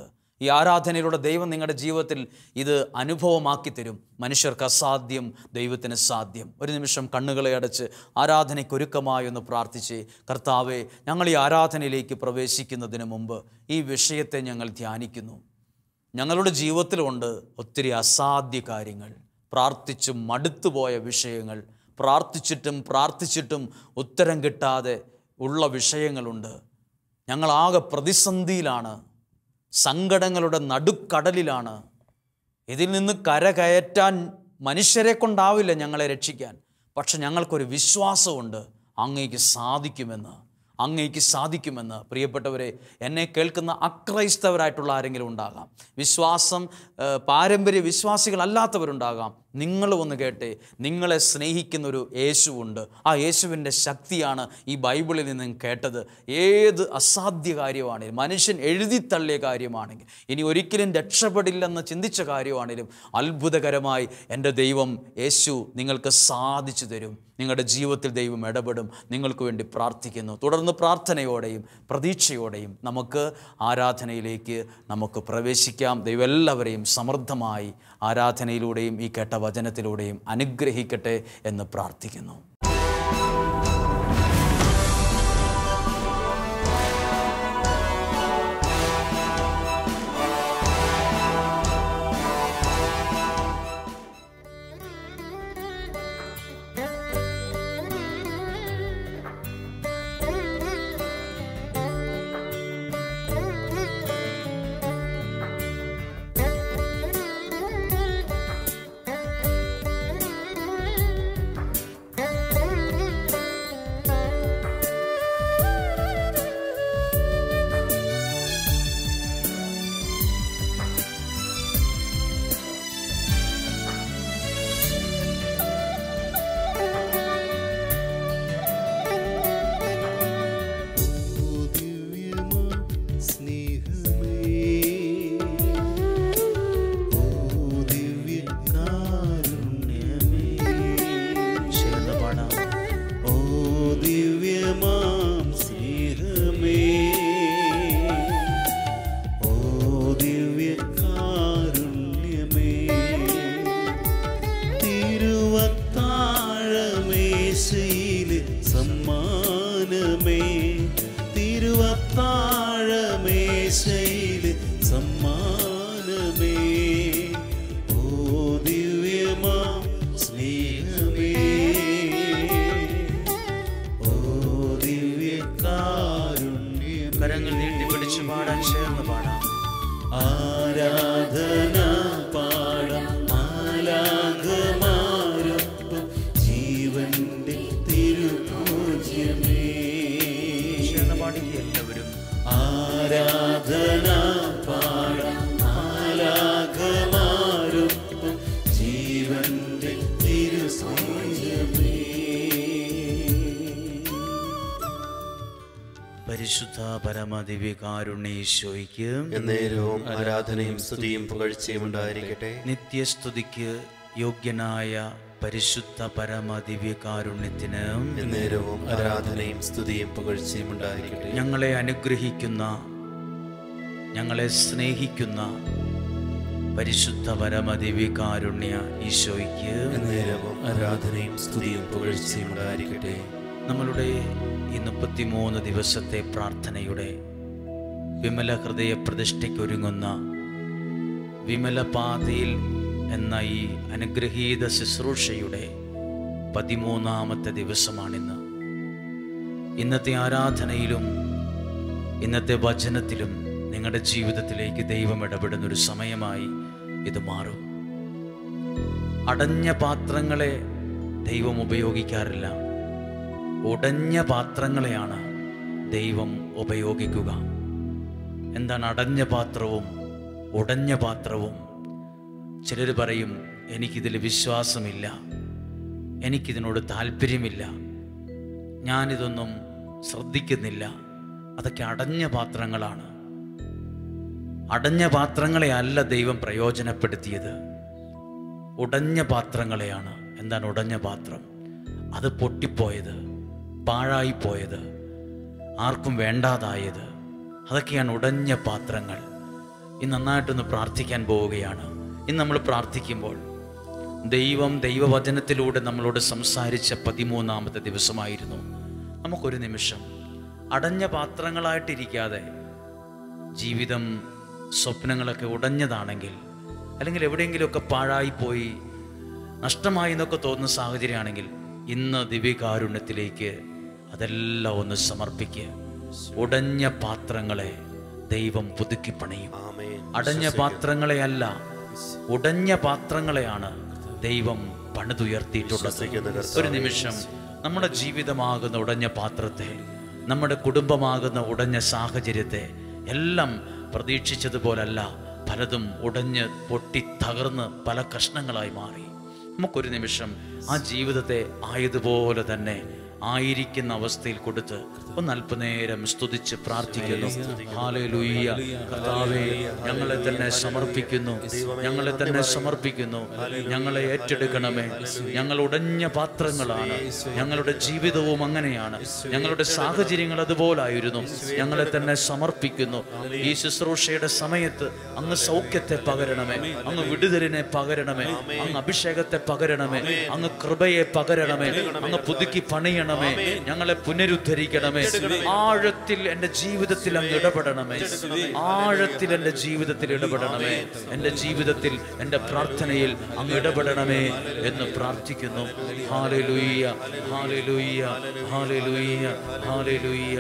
ഈ ആരാധനയിലൂടെ ദൈവം നിങ്ങളുടെ ജീവിതത്തിൽ ഇത് അനുഭവമാക്കി തരും മനുഷ്യർക്ക് അസാധ്യം ദൈവത്തിന് സാധ്യം ഒരു നിമിഷം കണ്ണുകളെ അടച്ച് ആരാധനയ്ക്ക് ഒരുക്കമായി ഒന്ന് പ്രാർത്ഥിച്ച് കർത്താവെ ഞങ്ങൾ ഈ ആരാധനയിലേക്ക് പ്രവേശിക്കുന്നതിന് മുമ്പ് ഈ വിഷയത്തെ ഞങ്ങൾ ധ്യാനിക്കുന്നു ഞങ്ങളുടെ ജീവിതത്തിലുണ്ട് ഒത്തിരി അസാധ്യ കാര്യങ്ങൾ പ്രാർത്ഥിച്ചും മടുത്തുപോയ വിഷയങ്ങൾ പ്രാർത്ഥിച്ചിട്ടും പ്രാർത്ഥിച്ചിട്ടും ഉത്തരം കിട്ടാതെ ഉള്ള വിഷയങ്ങളുണ്ട് ഞങ്ങളാകെ പ്രതിസന്ധിയിലാണ് സങ്കടങ്ങളുടെ നടുക്കടലിലാണ് ഇതിൽ നിന്ന് കരകയറ്റാൻ മനുഷ്യരെ കൊണ്ടാവില്ല ഞങ്ങളെ രക്ഷിക്കാൻ പക്ഷെ ഞങ്ങൾക്കൊരു വിശ്വാസമുണ്ട് അങ്ങേക്ക് സാധിക്കുമെന്ന് അങ്ങേക്ക് സാധിക്കുമെന്ന് പ്രിയപ്പെട്ടവരെ എന്നെ കേൾക്കുന്ന അക്രൈസ്തവരായിട്ടുള്ള ആരെങ്കിലും ഉണ്ടാകാം വിശ്വാസം ഏഹ്, പാരമ്പര്യ വിശ്വാസികളല്ലാത്തവരുണ്ടാകാം നിങ്ങൾ ഒന്ന് കേട്ടെ നിങ്ങളെ സ്നേഹിക്കുന്ന ഒരു യേശുവുണ്ട് ആ യേശുവിൻ്റെ ശക്തിയാണ് ഈ ബൈബിളിൽ നിന്നും കേട്ടത് ഏത് അസാധ്യ കാര്യമാണെങ്കിലും മനുഷ്യൻ എഴുതിത്തള്ളിയ കാര്യമാണെങ്കിൽ ഇനി ഒരിക്കലും രക്ഷപ്പെടില്ലെന്ന് ചിന്തിച്ച കാര്യമാണെങ്കിലും അത്ഭുതകരമായി എൻ്റെ ദൈവം യേശു നിങ്ങൾക്ക് സാധിച്ചു തരും നിങ്ങളുടെ ജീവിതത്തിൽ ദൈവം ഇടപെടും നിങ്ങൾക്ക് വേണ്ടി പ്രാർത്ഥിക്കുന്നു തുടർന്ന് പ്രാർത്ഥനയോടെയും പ്രതീക്ഷയോടെയും നമുക്ക് ആരാധനയിലേക്ക് നമുക്ക് പ്രവേശിക്കാം ദൈവം എല്ലാവരെയും സമൃദ്ധമായി ആരാധനയിലൂടെയും ഈ കേട്ട വചനത്തിലൂടെയും അനുഗ്രഹിക്കട്ടെ എന്ന് പ്രാർത്ഥിക്കുന്നു ചേർന്ന് പാടാം തിരുവത്താഴമേശയിലെ സമ്മാനമേ തിരുവത്താഴമേശയിലെ സമ്മാനമേ ഓ ദിവ്യമാ സ്നേഹമേ ഓ ദിവ്യകാരുണ്യമേ കരങ്ങൾ നീട്ടി പിടിച്ച് പാടാൻ ചേർന്ന് പാടാം ആരാധന പാടാം ആലാകമാരൊപ്പം ജീവന്റെ തിരുപൂജ്യമേ ചേർന്ന് പാടിക്കുക എല്ലാവരും ആരാധന പാടാം ആലാകമാരൊപ്പം ജീവന്റെ തിരുസൂര്യമേ പരിശുദ്ധ പരമദിവ്യകാരുണ്യേശോയ്ക്ക് എന്നേരവും ആരാധനയും സ്തുതിയും പുകഴ്ചയും ഉണ്ടായിരിക്കട്ടെ നിത്യസ്തുതിക്ക് യോഗ്യനായ പരിശുദ്ധ പരമദിവ്യകാരുണ്യത്തിന് എന്നേരവും ആരാധനയും സ്തുതിയും പുകഴ്ചയും ഉണ്ടായിരിക്കട്ടെ ഞങ്ങളെ അനുഗ്രഹിക്കുന്ന ഞങ്ങളെ സ്നേഹിക്കുന്ന പരിശുദ്ധ പരമദിവ്യകാരുണ്യ ഈശോയ്ക്ക് എന്നേരവും ആരാധനയും സ്തുതിയും പുകഴ്ചയും ഉണ്ടായിരിക്കട്ടെ നമ്മളുടെ ഈ മുപ്പത്തിമൂന്ന് ദിവസത്തെ പ്രാർത്ഥനയുടെ വിമല ഹൃദയ പ്രതിഷ്ഠയ്ക്കൊരുങ്ങുന്ന വിമല പാതയിൽ എന്ന ഈ അനുഗ്രഹീത ശുശ്രൂഷയുടെ പതിമൂന്നാമത്തെ ദിവസമാണിന്ന് ഇന്നത്തെ ആരാധനയിലും ഇന്നത്തെ വചനത്തിലും നിങ്ങളുടെ ജീവിതത്തിലേക്ക് ദൈവം ഇടപെടുന്ന ഒരു സമയമായി ഇത് മാറും അടഞ്ഞ പാത്രങ്ങളെ ദൈവം ഉപയോഗിക്കാറില്ല ഉടഞ്ഞ പാത്രങ്ങളെയാണ് ദൈവം ഉപയോഗിക്കുക എന്താണ് അടഞ്ഞ പാത്രവും ഉടഞ്ഞ പാത്രവും ചിലർ പറയും എനിക്കിതിൽ വിശ്വാസമില്ല എനിക്കിതിനോട് താല്പര്യമില്ല ഞാനിതൊന്നും ശ്രദ്ധിക്കുന്നില്ല അതൊക്കെ അടഞ്ഞ പാത്രങ്ങളാണ് അടഞ്ഞ പാത്രങ്ങളെ അല്ല ദൈവം പ്രയോജനപ്പെടുത്തിയത് ഉടഞ്ഞ പാത്രങ്ങളെയാണ് എന്താണ് ഉടഞ്ഞ പാത്രം അത് പൊട്ടിപ്പോയത് പാഴായിപ്പോയത് ആർക്കും വേണ്ടാതായത് അതൊക്കെയാണ് ഉടഞ്ഞ പാത്രങ്ങൾ ഇന്ന് നന്നായിട്ടൊന്ന് പ്രാർത്ഥിക്കാൻ പോവുകയാണ് ഇന്ന് നമ്മൾ പ്രാർത്ഥിക്കുമ്പോൾ ദൈവം ദൈവവചനത്തിലൂടെ നമ്മളോട് സംസാരിച്ച പതിമൂന്നാമത്തെ ദിവസമായിരുന്നു നമുക്കൊരു നിമിഷം അടഞ്ഞ പാത്രങ്ങളായിട്ടിരിക്കാതെ ജീവിതം സ്വപ്നങ്ങളൊക്കെ ഉടഞ്ഞതാണെങ്കിൽ അല്ലെങ്കിൽ എവിടെയെങ്കിലുമൊക്കെ പാഴായിപ്പോയി നഷ്ടമായി എന്നൊക്കെ തോന്നുന്ന സാഹചര്യമാണെങ്കിൽ ഇന്ന് ദിവ്യകാരുണ്യത്തിലേക്ക് അതെല്ലാം ഒന്ന് സമർപ്പിക്കുക ഉടഞ്ഞ പാത്രങ്ങളെ ദൈവം പുതുക്കി പണിയും ആമേൻ അടഞ്ഞ പാത്രങ്ങളെയല്ല ഉടഞ്ഞ പാത്രങ്ങളെയാണ് ദൈവം പണിതുയർത്തിയിട്ടുള്ളത് ഒരു നിമിഷം നമ്മുടെ ജീവിതമാകുന്ന ഉടഞ്ഞ പാത്രത്തെ നമ്മുടെ കുടുംബമാകുന്ന ഉടഞ്ഞ സാഹചര്യത്തെ എല്ലാം പ്രതീക്ഷിച്ചതുപോലല്ല പലതും ഉടഞ്ഞ് പൊട്ടി തകർന്ന് പല കഷ്ണങ്ങളായി മാറി നമുക്കൊരു നിമിഷം ആ ജീവിതത്തെ ആയതുപോലെ തന്നെ ആയിരിക്കുന്ന അവസ്ഥയിൽ കൊടുത്ത് ഒന്ന് അല്പനേരം സ്തുതിച്ച് പ്രാർത്ഥിക്കുന്നു ഹാലേലൂയ്യ കർത്താവേ ഞങ്ങളെ തന്നെ സമർപ്പിക്കുന്നു ഞങ്ങളെ തന്നെ സമർപ്പിക്കുന്നു ഞങ്ങളെ ഏറ്റെടുക്കണമേ ഞങ്ങൾ ഉടഞ്ഞ പാത്രങ്ങളാണ് ഞങ്ങളുടെ ജീവിതവും അങ്ങനെയാണ് ഞങ്ങളുടെ സാഹചര്യങ്ങൾ അതുപോലായിരുന്നു ഞങ്ങളെ തന്നെ സമർപ്പിക്കുന്നു ഈ ശുശ്രൂഷയുടെ സമയത്ത് അങ്ങ് സൗഖ്യത്തെ പകരണമേ അങ്ങ് വിടുതലിനെ പകരണമേ അങ്ങ് അഭിഷേകത്തെ പകരണമേ അങ്ങ് കൃപയെ പകരണമേ അങ്ങ് പുതുക്കി പണിയണമേ ഞങ്ങളെ പുനരുദ്ധരിക്കണമേ ആഴത്തിൽ എൻ്റെ ജീവിതത്തിൽ അങ്ങ് ഇടപെടണമേ ആഴത്തിൽ എൻ്റെ ജീവിതത്തിൽ ഇടപെടണമേ എൻ്റെ ജീവിതത്തിൽ എൻ്റെ പ്രാർത്ഥനയിൽ അങ്ങ് ഇടപെടണമേ എന്ന് പ്രാർത്ഥിക്കുന്നു ഹാലലുയ്യ ഹാലലുയ്യ ഹാലലുയ്യ ഹാലലുയ്യ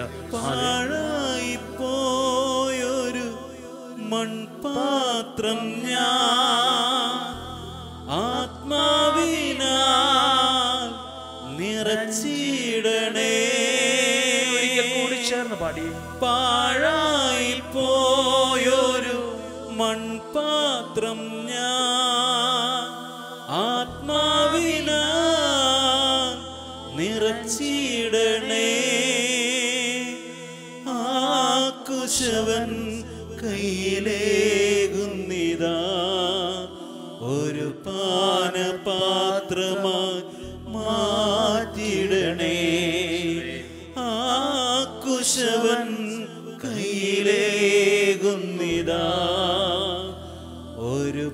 പാഴായിപ്പോയൊരു മൺപാത്രം ഞാൻ ആത്മാവിനാൽ നിറച്ചിടണേ ഒരിക്കൽ കൂടി ചേർന്ന് പാടി പാഴായിപ്പോയൊരു മൺപാത്രം ഞാൻ ആത്മാവിനാൽ നിറച്ചിടണേ ആ കുശവൻ കയ്യിലേകുന്നിതാ ഒരു പാനപാത്രമായി മാറ്റിടണേ ആ കുശവൻ കയ്യിലേകുന്നിതാ ഒരു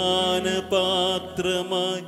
പാനപാത്രമായി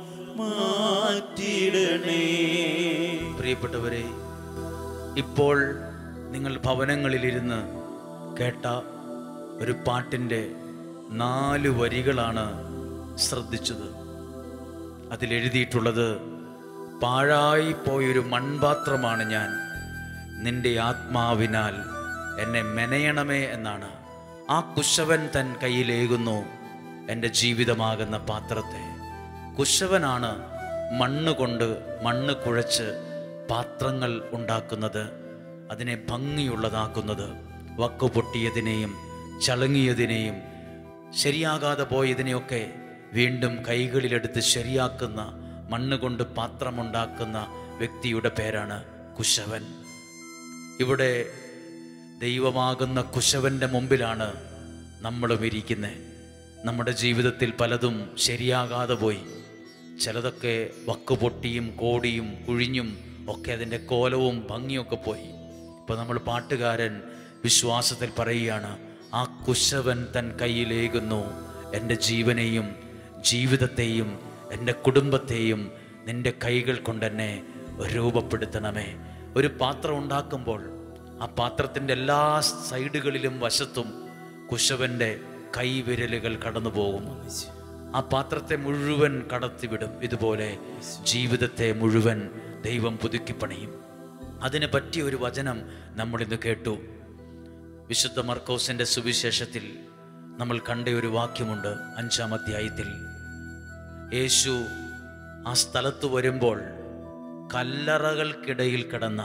മാറ്റിടണേ പ്രിയപ്പെട്ടവരെ ഇപ്പോൾ നിങ്ങൾ ഭവനങ്ങളിലിരുന്ന് കേട്ട ഒരു പാട്ടിൻ്റെ നാല് വരികളാണ് ശ്രദ്ധിച്ചത് അതിലെഴുതിയിട്ടുള്ളത് പാഴായി പോയൊരു മൺപാത്രമാണ് ഞാൻ നിന്റെ ആത്മാവിനാൽ എന്നെ മെനയണമേ എന്നാണ് ആ കുശവൻ തൻ കയ്യിലേകുന്നു എൻ്റെ ജീവിതമാകുന്ന പാത്രത്തെ കുശവനാണ് മണ്ണ് കൊണ്ട് മണ്ണ് കുഴച്ച് പാത്രങ്ങൾ ഉണ്ടാക്കുന്നത് അതിനെ ഭംഗിയുള്ളതാക്കുന്നത് വക്കു പൊട്ടിയതിനെയും ചളുങ്ങിയതിനെയും ശരിയാകാതെ പോയതിനെയൊക്കെ വീണ്ടും കൈകളിലെടുത്ത് ശരിയാക്കുന്ന മണ്ണ് കൊണ്ട് പാത്രമുണ്ടാക്കുന്ന വ്യക്തിയുടെ പേരാണ് കുശവൻ ഇവിടെ ദൈവമാകുന്ന കുശവന്റെ മുമ്പിലാണ് നമ്മളും ഇരിക്കുന്നത് നമ്മുടെ ജീവിതത്തിൽ പലതും ശരിയാകാതെ പോയി ചിലതൊക്കെ വക്ക് പൊട്ടിയും കോടിയും കുഴിഞ്ഞും ഒക്കെ അതിൻ്റെ കോലവും ഭംഗിയൊക്കെ പോയി ഇപ്പോൾ നമ്മൾ പാട്ടുകാരൻ വിശ്വാസത്തിൽ പറയുകയാണ് ആ കുശവൻ തൻ കയ്യിലേകുന്നു എൻ്റെ ജീവനെയും ജീവിതത്തെയും എൻ്റെ കുടുംബത്തെയും നിന്റെ കൈകൾ കൊണ്ടെന്നെ രൂപപ്പെടുത്തണമേ ഒരു പാത്രം ഉണ്ടാക്കുമ്പോൾ ആ പാത്രത്തിൻ്റെ എല്ലാ സൈഡുകളിലും വശത്തും കുശവൻ്റെ കൈവിരലുകൾ കടന്നു പോകും ആ പാത്രത്തെ മുഴുവൻ കടത്തിവിടും ഇതുപോലെ ജീവിതത്തെ മുഴുവൻ ദൈവം പുതുക്കിപ്പണിയും അതിന് പറ്റിയ ഒരു വചനം നമ്മളിന്ന് കേട്ടു വിശുദ്ധ മർക്കോസിന്റെ സുവിശേഷത്തിൽ നമ്മൾ കണ്ട ഒരു വാക്യമുണ്ട് അഞ്ചാം അധ്യായത്തിൽ യേശു ആ സ്ഥലത്ത് വരുമ്പോൾ കല്ലറകൾക്കിടയിൽ കിടന്ന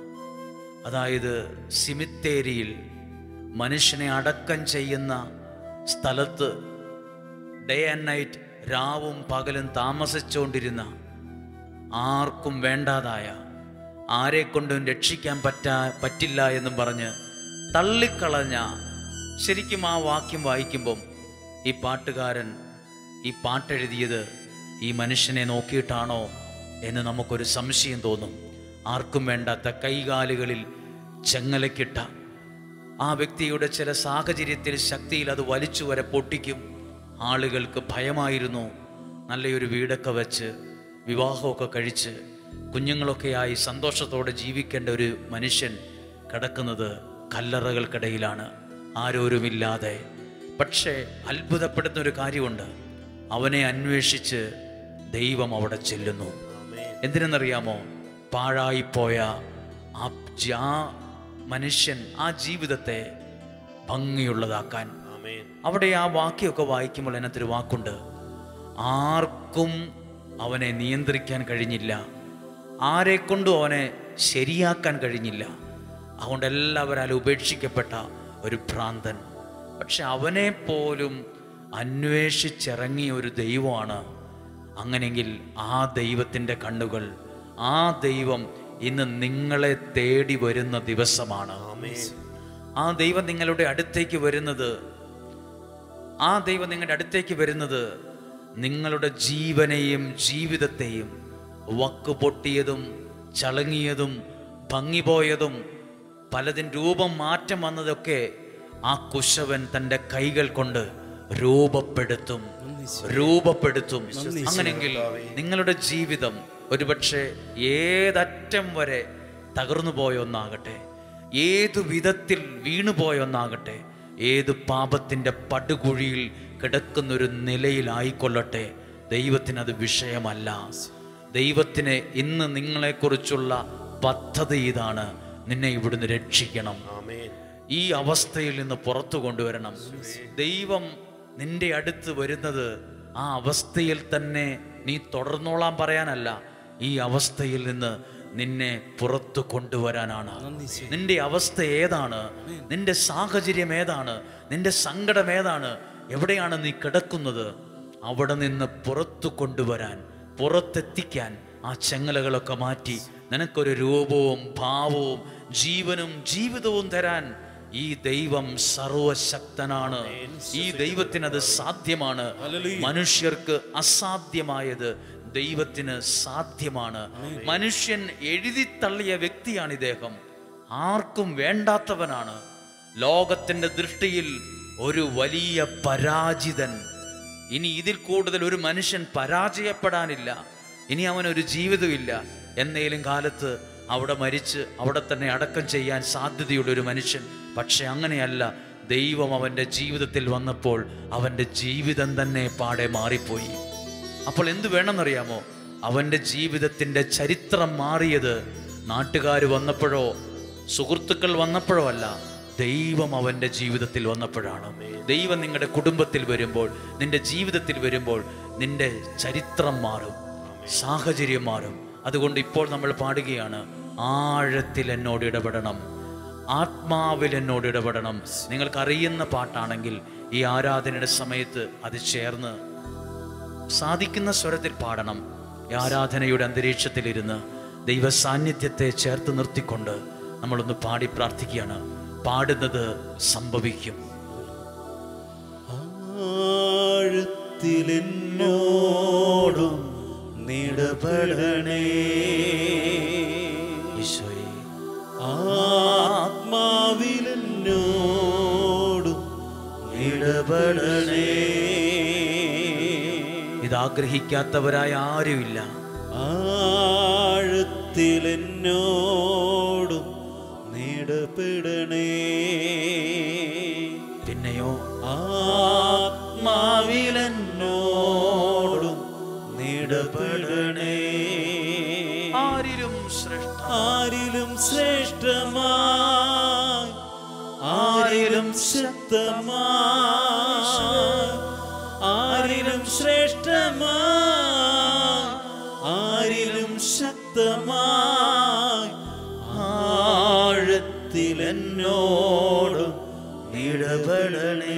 അതായത് സിമിത്തേരിയിൽ മനുഷ്യനെ അടക്കം ചെയ്യുന്ന സ്ഥലത്ത് ഡേ ആൻഡ് നൈറ്റ് രാവും പകലും താമസിച്ചുകൊണ്ടിരുന്ന ആർക്കും വേണ്ടാതായ ആരെക്കൊണ്ടും രക്ഷിക്കാൻ പറ്റാ പറ്റില്ല എന്നും പറഞ്ഞ് തള്ളിക്കളഞ്ഞ ശരിക്കും ആ വാക്യം വായിക്കുമ്പം ഈ പാട്ടുകാരൻ ഈ പാട്ടെഴുതിയത് ഈ മനുഷ്യനെ നോക്കിയിട്ടാണോ എന്ന് നമുക്കൊരു സംശയം തോന്നും ആർക്കും വേണ്ടാത്ത കൈകാലുകളിൽ ചെങ്ങലക്കിട്ട ആ വ്യക്തിയുടെ ചില സാഹചര്യത്തിൽ ശക്തിയിൽ അത് വലിച്ചു വരെ പൊട്ടിക്കും ആളുകൾക്ക് ഭയമായിരുന്നു നല്ലൊരു വീടൊക്കെ വെച്ച് വിവാഹമൊക്കെ കഴിച്ച് കുഞ്ഞുങ്ങളൊക്കെയായി സന്തോഷത്തോടെ ജീവിക്കേണ്ട ഒരു മനുഷ്യൻ കിടക്കുന്നത് കല്ലറകൾക്കിടയിലാണ് ആരോരുമില്ലാതെ പക്ഷേ അത്ഭുതപ്പെടുന്ന ഒരു കാര്യമുണ്ട് അവനെ അന്വേഷിച്ച് ദൈവം അവിടെ ചെല്ലുന്നു എന്തിനെന്നറിയാമോ പാഴായിപ്പോയ ആ ജ- ആ മനുഷ്യൻ ആ ജീവിതത്തെ ഭംഗിയുള്ളതാക്കാൻ അവിടെ ആ വാക്യമൊക്കെ വായിക്കുമ്പോൾ അതിനകത്തൊരു വാക്കുണ്ട് ആർക്കും അവനെ നിയന്ത്രിക്കാൻ കഴിഞ്ഞില്ല ആരെക്കൊണ്ടും അവനെ ശരിയാക്കാൻ കഴിഞ്ഞില്ല അതുകൊണ്ട് എല്ലാവരാലും ഉപേക്ഷിക്കപ്പെട്ട ഒരു ഭ്രാന്തൻ പക്ഷെ അവനെ പോലും അന്വേഷിച്ചിറങ്ങിയ ഒരു ദൈവമാണ് അങ്ങനെയെങ്കിൽ ആ ദൈവത്തിൻ്റെ കണ്ണുകൾ ആ ദൈവം ഇന്ന് നിങ്ങളെ തേടി വരുന്ന ദിവസമാണ് ആ ദൈവം നിങ്ങളുടെ അടുത്തേക്ക് വരുന്നത് ആ ദൈവം നിങ്ങളുടെ അടുത്തേക്ക് വരുന്നത് നിങ്ങളുടെ ജീവനെയും ജീവിതത്തെയും വക്ക് പൊട്ടിയതും ചളങ്ങിയതും ഭംഗിപോയതും പലതിൻ രൂപം മാറ്റം വന്നതൊക്കെ ആ കുശവൻ തൻ്റെ കൈകൾ കൊണ്ട് രൂപപ്പെടുത്തും രൂപപ്പെടുത്തും അങ്ങനെങ്കിൽ നിങ്ങളുടെ ജീവിതം ഒരുപക്ഷെ ഏതറ്റം വരെ തകർന്നു പോയൊന്നാകട്ടെ ഏതു വിധത്തിൽ വീണുപോയൊന്നാകട്ടെ ഏത് പാപത്തിൻ്റെ പടുകുഴിയിൽ കിടക്കുന്നൊരു നിലയിലായിക്കൊള്ളട്ടെ ദൈവത്തിന് അത് വിഷയമല്ല ദൈവത്തിന് ഇന്ന് നിങ്ങളെക്കുറിച്ചുള്ള പദ്ധതി ഇതാണ് നിന്നെ ഇവിടുന്ന് രക്ഷിക്കണം ഈ അവസ്ഥയിൽ നിന്ന് പുറത്തു കൊണ്ടുവരണം ദൈവം നിന്റെ അടുത്ത് വരുന്നത് ആ അവസ്ഥയിൽ തന്നെ നീ തുടർന്നോളാൻ പറയാനല്ല ഈ അവസ്ഥയിൽ നിന്ന് നിന്നെ പുറത്തു കൊണ്ടുവരാനാണ് നിന്റെ അവസ്ഥ ഏതാണ് നിന്റെ സാഹചര്യം ഏതാണ് നിന്റെ സങ്കടം ഏതാണ് എവിടെയാണ് നീ കിടക്കുന്നത് അവിടെ നിന്ന് പുറത്തു കൊണ്ടുവരാൻ പുറത്തെത്തിക്കാൻ ആ ചെങ്ങലകളൊക്കെ മാറ്റി നിനക്കൊരു രൂപവും ഭാവവും ജീവനും ജീവിതവും തരാൻ ഈ ദൈവം സർവശക്തനാണ് ഈ ദൈവത്തിന് അത് സാധ്യമാണ് മനുഷ്യർക്ക് അസാധ്യമായത് ദൈവത്തിന് സാധ്യമാണ് മനുഷ്യൻ എഴുതി തള്ളിയ വ്യക്തിയാണ് ഇദ്ദേഹം ആർക്കും വേണ്ടാത്തവനാണ് ലോകത്തിന്റെ ദൃഷ്ടിയിൽ ഒരു വലിയ പരാജിതൻ ഇനി ഇതിൽ കൂടുതൽ ഒരു മനുഷ്യൻ പരാജയപ്പെടാനില്ല ഇനി അവനൊരു ജീവിതമില്ല എന്നേലും കാലത്ത് അവിടെ മരിച്ച് അവിടെ തന്നെ അടക്കം ചെയ്യാൻ സാധ്യതയുള്ള ഒരു മനുഷ്യൻ പക്ഷെ അങ്ങനെയല്ല ദൈവം അവൻ്റെ ജീവിതത്തിൽ വന്നപ്പോൾ അവൻ്റെ ജീവിതം തന്നെ പാടെ മാറിപ്പോയി അപ്പോൾ എന്ത് വേണമെന്നറിയാമോ അവൻ്റെ ജീവിതത്തിൻ്റെ ചരിത്രം മാറിയത് നാട്ടുകാർ വന്നപ്പോഴോ സുഹൃത്തുക്കൾ വന്നപ്പോഴോ അല്ല ദൈവം അവൻ്റെ ജീവിതത്തിൽ വന്നപ്പോഴാണ് ദൈവം നിങ്ങളുടെ കുടുംബത്തിൽ വരുമ്പോൾ നിന്റെ ജീവിതത്തിൽ വരുമ്പോൾ നിന്റെ ചരിത്രം മാറും സാഹചര്യം മാറും അതുകൊണ്ട് ഇപ്പോൾ നമ്മൾ പാടുകയാണ് ആഴത്തിൽ എന്നോട് ഇടപെടണം ആത്മാവിൽ എന്നോട് ഇടപെടണം നിങ്ങൾക്ക് അറിയുന്ന പാട്ടാണെങ്കിൽ ഈ ആരാധനയുടെ സമയത്ത് അത് ചേർന്ന് സാധിക്കുന്ന സ്വരത്തിൽ പാടണം ഈ ആരാധനയുടെ അന്തരീക്ഷത്തിലിരുന്ന് ദൈവ സാന്നിധ്യത്തെ ചേർത്ത് നിർത്തിക്കൊണ്ട് നമ്മളൊന്ന് പാടി പ്രാർത്ഥിക്കുകയാണ് പാടുന്നത് സംഭവിക്കും ആഴത്തിലെന്നോടും നിടപെടണേ ഈശോയെ ആത്മാവിലെന്നോടും ഇടപെടണേ ഇത് ആഗ്രഹിക്കാത്തവരായ ആരുമില്ല ആഴത്തിലെന്നോടും നിടപെടണേ പിന്നെയോ ആത്മാവിലെന്നോടും നിടപെടണേ ആരിലും ശ്രേഷ്ഠ ആരിലും ശ്രേഷ്ഠമായി ആരിലും ശക്തമായി ആരിലും ശ്രേഷ്ഠമായി ആരിലും ശക്തമായി ആഴത്തിലെന്നോടും ഇടപെടണേ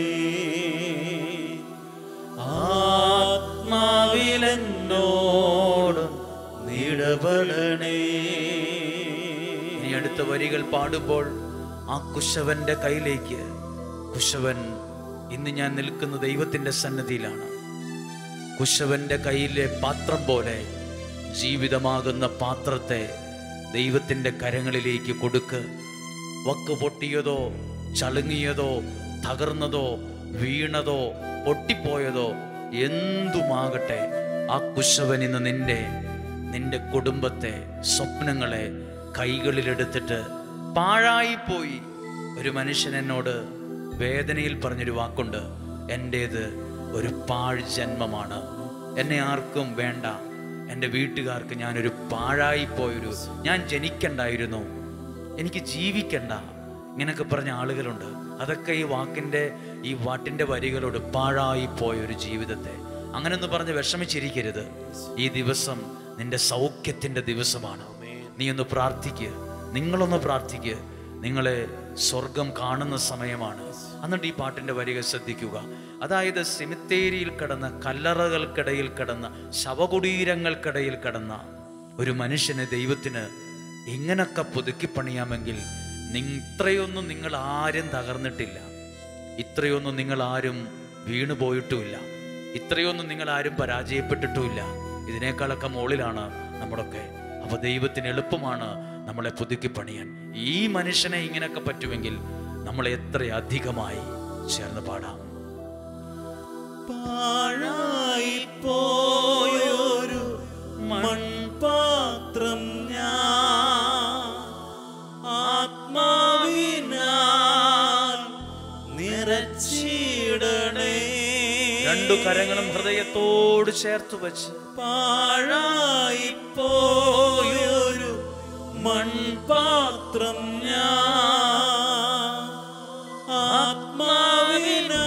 ആത്മാവിലെന്നോടും ഇടപെടണേ ഇനി അടുത്ത വരികൾ പാടുമ്പോൾ ആ കുശവന്റെ കയ്യിലേക്ക് കുശവൻ ഇന്ന് ഞാൻ നിൽക്കുന്ന ദൈവത്തിന്റെ സന്നദ്ധിയിലാണ് കുശവന്റെ കയ്യിലെ പാത്രം പോലെ ജീവിതമാകുന്ന പാത്രത്തെ ദൈവത്തിന്റെ കരങ്ങളിലേക്ക് കൊടുക്ക് വക്ക് പൊട്ടിയതോ ചളുങ്ങിയതോ തകർന്നതോ വീണതോ പൊട്ടിപ്പോയതോ എന്തുമാകട്ടെ ആ കുശവൻ ഇന്ന് നിന്റെ നിന്റെ കുടുംബത്തെ സ്വപ്നങ്ങളെ കൈകളിലെടുത്തിട്ട് പാഴായിപ്പോയി ഒരു മനുഷ്യൻ എന്നോട് വേദനയിൽ പറഞ്ഞൊരു വാക്കുണ്ട് എൻ്റേത് ഒരു പാഴ് ജന്മമാണ് എന്നെ ആർക്കും വേണ്ട എൻ്റെ വീട്ടുകാർക്ക് ഞാനൊരു പാഴായിപ്പോയൊരു ഞാൻ ജനിക്കണ്ടായിരുന്നു എനിക്ക് ജീവിക്കണ്ട ഇങ്ങനെയൊക്കെ പറഞ്ഞ ആളുകളുണ്ട് അതൊക്കെ ഈ വാക്കിൻ്റെ ഈ വാട്ടിൻ്റെ വരികളോട് പാഴായി പോയ ഒരു ജീവിതത്തെ അങ്ങനെയൊന്ന് പറഞ്ഞ് വിഷമിച്ചിരിക്കരുത് ഈ ദിവസം നിന്റെ സൗഖ്യത്തിൻ്റെ ദിവസമാണ് നീ ഒന്ന് പ്രാർത്ഥിക്കുക നിങ്ങളൊന്ന് പ്രാർത്ഥിക്കുക നിങ്ങളെ സ്വർഗം കാണുന്ന സമയമാണ് എന്നിട്ട് ഈ പാട്ടിൻ്റെ വരികൾ ശ്രദ്ധിക്കുക അതായത് സെമിത്തേരിയിൽ കിടന്ന കല്ലറകൾക്കിടയിൽ കിടന്ന ശവകുടീരങ്ങൾക്കിടയിൽ കിടന്ന ഒരു മനുഷ്യനെ ദൈവത്തിന് ഇങ്ങനൊക്കെ പുതുക്കി പണിയാമെങ്കിൽ നി- ഇത്രയൊന്നും നിങ്ങൾ ആരും തകർന്നിട്ടില്ല ഇത്രയൊന്നും നിങ്ങൾ ആരും വീണു പോയിട്ടുമില്ല ഇത്രയൊന്നും നിങ്ങൾ ആരും പരാജയപ്പെട്ടിട്ടുമില്ല ഇതിനേക്കാളൊക്കെ മുകളിലാണ് നമ്മളൊക്കെ അപ്പൊ ദൈവത്തിന് എളുപ്പമാണ് നമ്മളെ പുതുക്കി പണിയാൻ ഈ മനുഷ്യനെ ഇങ്ങനെയൊക്കെ പറ്റുമെങ്കിൽ നമ്മൾ എത്ര അധികമായി ചേർന്ന് പാടാം പാഴായി പോയൊരു മൺപാത്രം ഞാൻ ആത്മാവിനാൽ നിറച്ചിടണേ രണ്ടു കരങ്ങളും ഹൃദയത്തോട് ചേർത്ത് വെച്ച് പാഴായി പോയൊരു മൺപാത്രം ഞാൻ ആത്മാവിനാ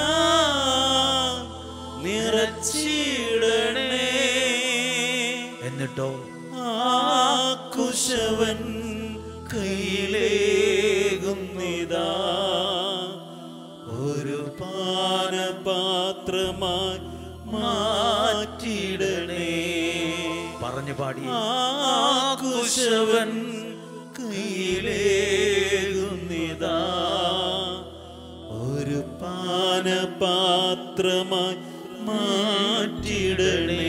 നിറച്ചിടണേ എന്നിട്ടോ ആ കുശവൻ കയ്യിലേകുന്നിതാ ഒരു പാനപാത്രമായി മാറ്റിടണേ പറഞ്ഞു പാടി ആ കുശവൻ കയ്യിലേകുന്നിതാ ഒരു പാനപാത്രമായി മാറ്റിടണേ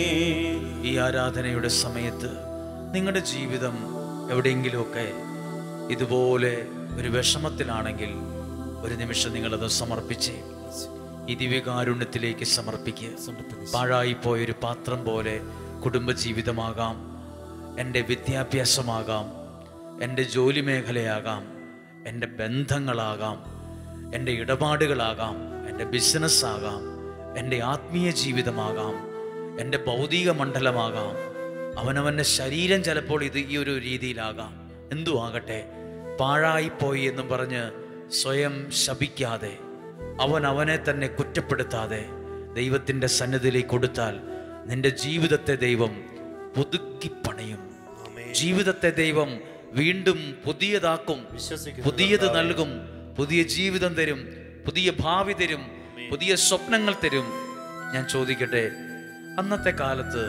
ഈ ആരാധനയുടെ സമയത്ത് നിങ്ങളുടെ ജീവിതം എവിടെയെങ്കിലുമൊക്കെ ഇതുപോലെ ഒരു വിഷമത്തിലാണെങ്കിൽ ഒരു നിമിഷം നിങ്ങളത് സമർപ്പിച്ച് ഈ ദിവ്യകാരുണ്യത്തിലേക്ക് സമർപ്പിക്കുക പാഴായിപ്പോയൊരു പാത്രം പോലെ കുടുംബജീവിതമാകാം എൻ്റെ വിദ്യാഭ്യാസമാകാം എൻ്റെ ജോലി മേഖലയാകാം എൻ്റെ ബന്ധങ്ങളാകാം എൻ്റെ ഇടപാടുകളാകാം എൻ്റെ ബിസിനസ്സാകാം എൻ്റെ ആത്മീയ ജീവിതമാകാം എൻ്റെ ഭൗതിക മണ്ഡലമാകാം അവനവൻ്റെ ശരീരം ചിലപ്പോൾ ഇത് ഈ ഒരു രീതിയിലാകാം എന്തു ആകട്ടെ പാഴായിപ്പോയി എന്നും പറഞ്ഞ് സ്വയം ശപിക്കാതെ അവൻ അവനെ തന്നെ കുറ്റപ്പെടുത്താതെ ദൈവത്തിൻ്റെ സന്നിധിയിലേക്ക് കൊടുത്താൽ നിന്റെ ജീവിതത്തെ ദൈവം പുതുക്കി പണിയും ജീവിതത്തെ ദൈവം വീണ്ടും പുതിയതാക്കും പുതിയത് നൽകും പുതിയ ജീവിതം തരും പുതിയ ഭാവി തരും പുതിയ സ്വപ്നങ്ങൾ തരും ഞാൻ ചോദിക്കട്ടെ അന്നത്തെ കാലത്ത്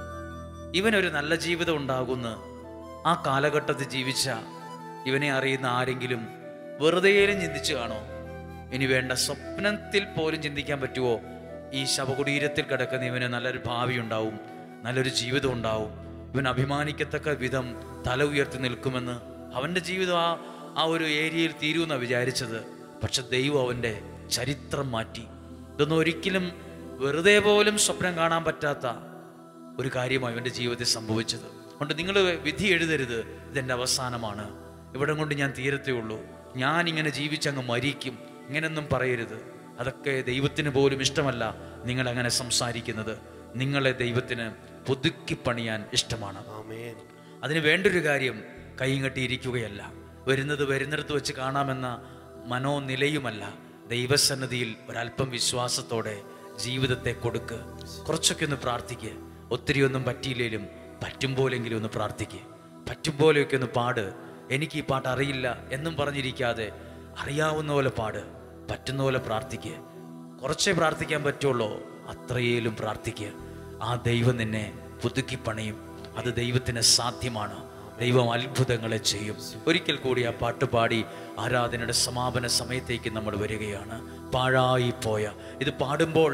ഇവനൊരു നല്ല ജീവിതം ഉണ്ടാകുന്ന ആ കാലഘട്ടത്തിൽ ജീവിച്ച ഇവനെ അറിയുന്ന ആരെങ്കിലും വെറുതെയേലും ചിന്തിച്ചു കാണോ ഇനി വേണ്ട സ്വപ്നത്തിൽ പോലും ചിന്തിക്കാൻ പറ്റുമോ ഈ ശവകുടീരത്തിൽ കിടക്കുന്ന ഇവന് നല്ലൊരു ഭാവി ഉണ്ടാവും നല്ലൊരു ജീവിതം ഉണ്ടാവും ഇവൻ അഭിമാനിക്കത്തക്ക വിധം തല ഉയർത്തി നിൽക്കുമെന്ന് അവൻ്റെ ജീവിതം ആ ആ ഒരു ഏരിയയിൽ തീരുമെന്നാണ് വിചാരിച്ചത് പക്ഷെ ദൈവം അവൻ്റെ ചരിത്രം മാറ്റി ഇതൊന്നും ഒരിക്കലും വെറുതെ പോലും സ്വപ്നം കാണാൻ പറ്റാത്ത ഒരു കാര്യമാണ് ഇവൻ്റെ ജീവിതത്തിൽ സംഭവിച്ചത് അതുകൊണ്ട് നിങ്ങൾ വിധി എഴുതരുത് ഇതെൻ്റെ അവസാനമാണ് ഇവിടെ കൊണ്ട് ഞാൻ തീരത്തേ ഉള്ളൂ ഞാൻ ഇങ്ങനെ ജീവിച്ചങ്ങ് മരിക്കും ഇങ്ങനെയൊന്നും പറയരുത് അതൊക്കെ ദൈവത്തിന് പോലും ഇഷ്ടമല്ല നിങ്ങൾ അങ്ങനെ സംസാരിക്കുന്നത് നിങ്ങളെ ദൈവത്തിന് പുതുക്കി പണിയാൻ ഇഷ്ടമാണ് ആമേൻ അതിന് വേണ്ടൊരു കാര്യം കൈയും കെട്ടിയിരിക്കുകയല്ല വരുന്നത് വരുന്നിടത്ത് വെച്ച് കാണാമെന്ന മനോനിലയുമല്ല ദൈവസന്നിധിയിൽ ഒരല്പം വിശ്വാസത്തോടെ ജീവിതത്തെ കൊടുക്ക് കുറച്ചൊക്കെ ഒന്ന് പ്രാർത്ഥിക്ക് ഒത്തിരി ഒന്നും പറ്റിയില്ലേലും പറ്റും പോലെങ്കിലും ഒന്ന് പ്രാർത്ഥിക്ക് പറ്റും പോലെയൊക്കെ ഒന്ന് പാട് എനിക്ക് ഈ പാട്ട് അറിയില്ല എന്നും പറഞ്ഞിരിക്കാതെ അറിയാവുന്ന പോലെ പാട് പറ്റുന്ന പോലെ പ്രാർത്ഥിക്ക് കുറച്ചേ പ്രാർത്ഥിക്കാൻ പറ്റുള്ളൂ അത്രയേലും പ്രാർത്ഥിക്കുക ആ ദൈവം നിന്നെ പുതുക്കി പണിയും അത് ദൈവത്തിന് സാധ്യമാണ് ദൈവം അത്ഭുതങ്ങളെ ചെയ്യും ഒരിക്കൽ കൂടി ആ പാട്ട് പാടി ആരാധനയുടെ സമാപന സമയത്തേക്ക് നമ്മൾ വരികയാണ് പാഴായി പോയ ഇത് പാടുമ്പോൾ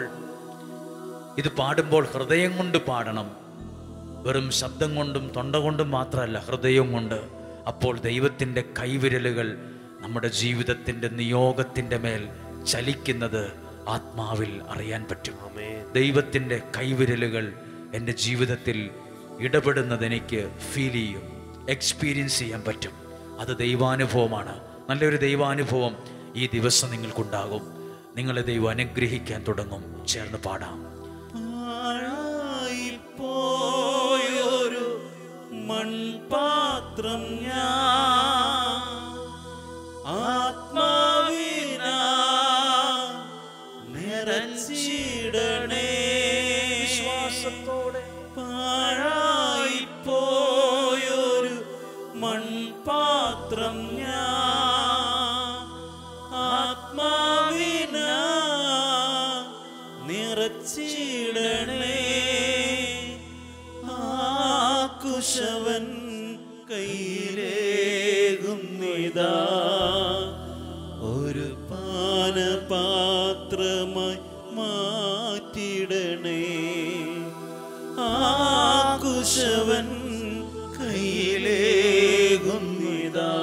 ഇത് പാടുമ്പോൾ ഹൃദയം കൊണ്ട് പാടണം വെറും ശബ്ദം കൊണ്ടും തൊണ്ട കൊണ്ടും മാത്രമല്ല ഹൃദയം കൊണ്ട് അപ്പോൾ ദൈവത്തിൻ്റെ കൈവിരലുകൾ നമ്മുടെ ജീവിതത്തിൻ്റെ നിയോഗത്തിൻ്റെ മേൽ ചലിക്കുന്നത് ആത്മാവിൽ അറിയാൻ പറ്റും ദൈവത്തിൻ്റെ കൈവിരലുകൾ എൻ്റെ ജീവിതത്തിൽ ഇടപെടുന്നത് എനിക്ക് ഫീൽ ചെയ്യും എക്സ്പീരിയൻസ് ചെയ്യാൻ പറ്റും അത് ദൈവാനുഭവമാണ് നല്ലൊരു ദൈവാനുഭവം ഈ ദിവസം നിങ്ങൾക്കുണ്ടാകും നിങ്ങളെ ദൈവം അനുഗ്രഹിക്കാൻ തുടങ്ങും ചേർന്ന് പാടാം പാഴായിപ്പോയൊരു മൺപാത്രം ഞാൻ ആത്മാവിനാ നിറച്ചിടണേ വിശ്വാസത്തോടെ പാഴായിപ്പോയൊരു മൺപാത്രം ഞാൻ ആത്മാവിനാ നിറച്ചിടണേ ആ കുശവൻ കയ്യിലേകുന്നിതാ ഒരു പാനപാത്രമായി മാറ്റിടണേ ആ കുശവൻ കയ്യിലേകുന്നിതാ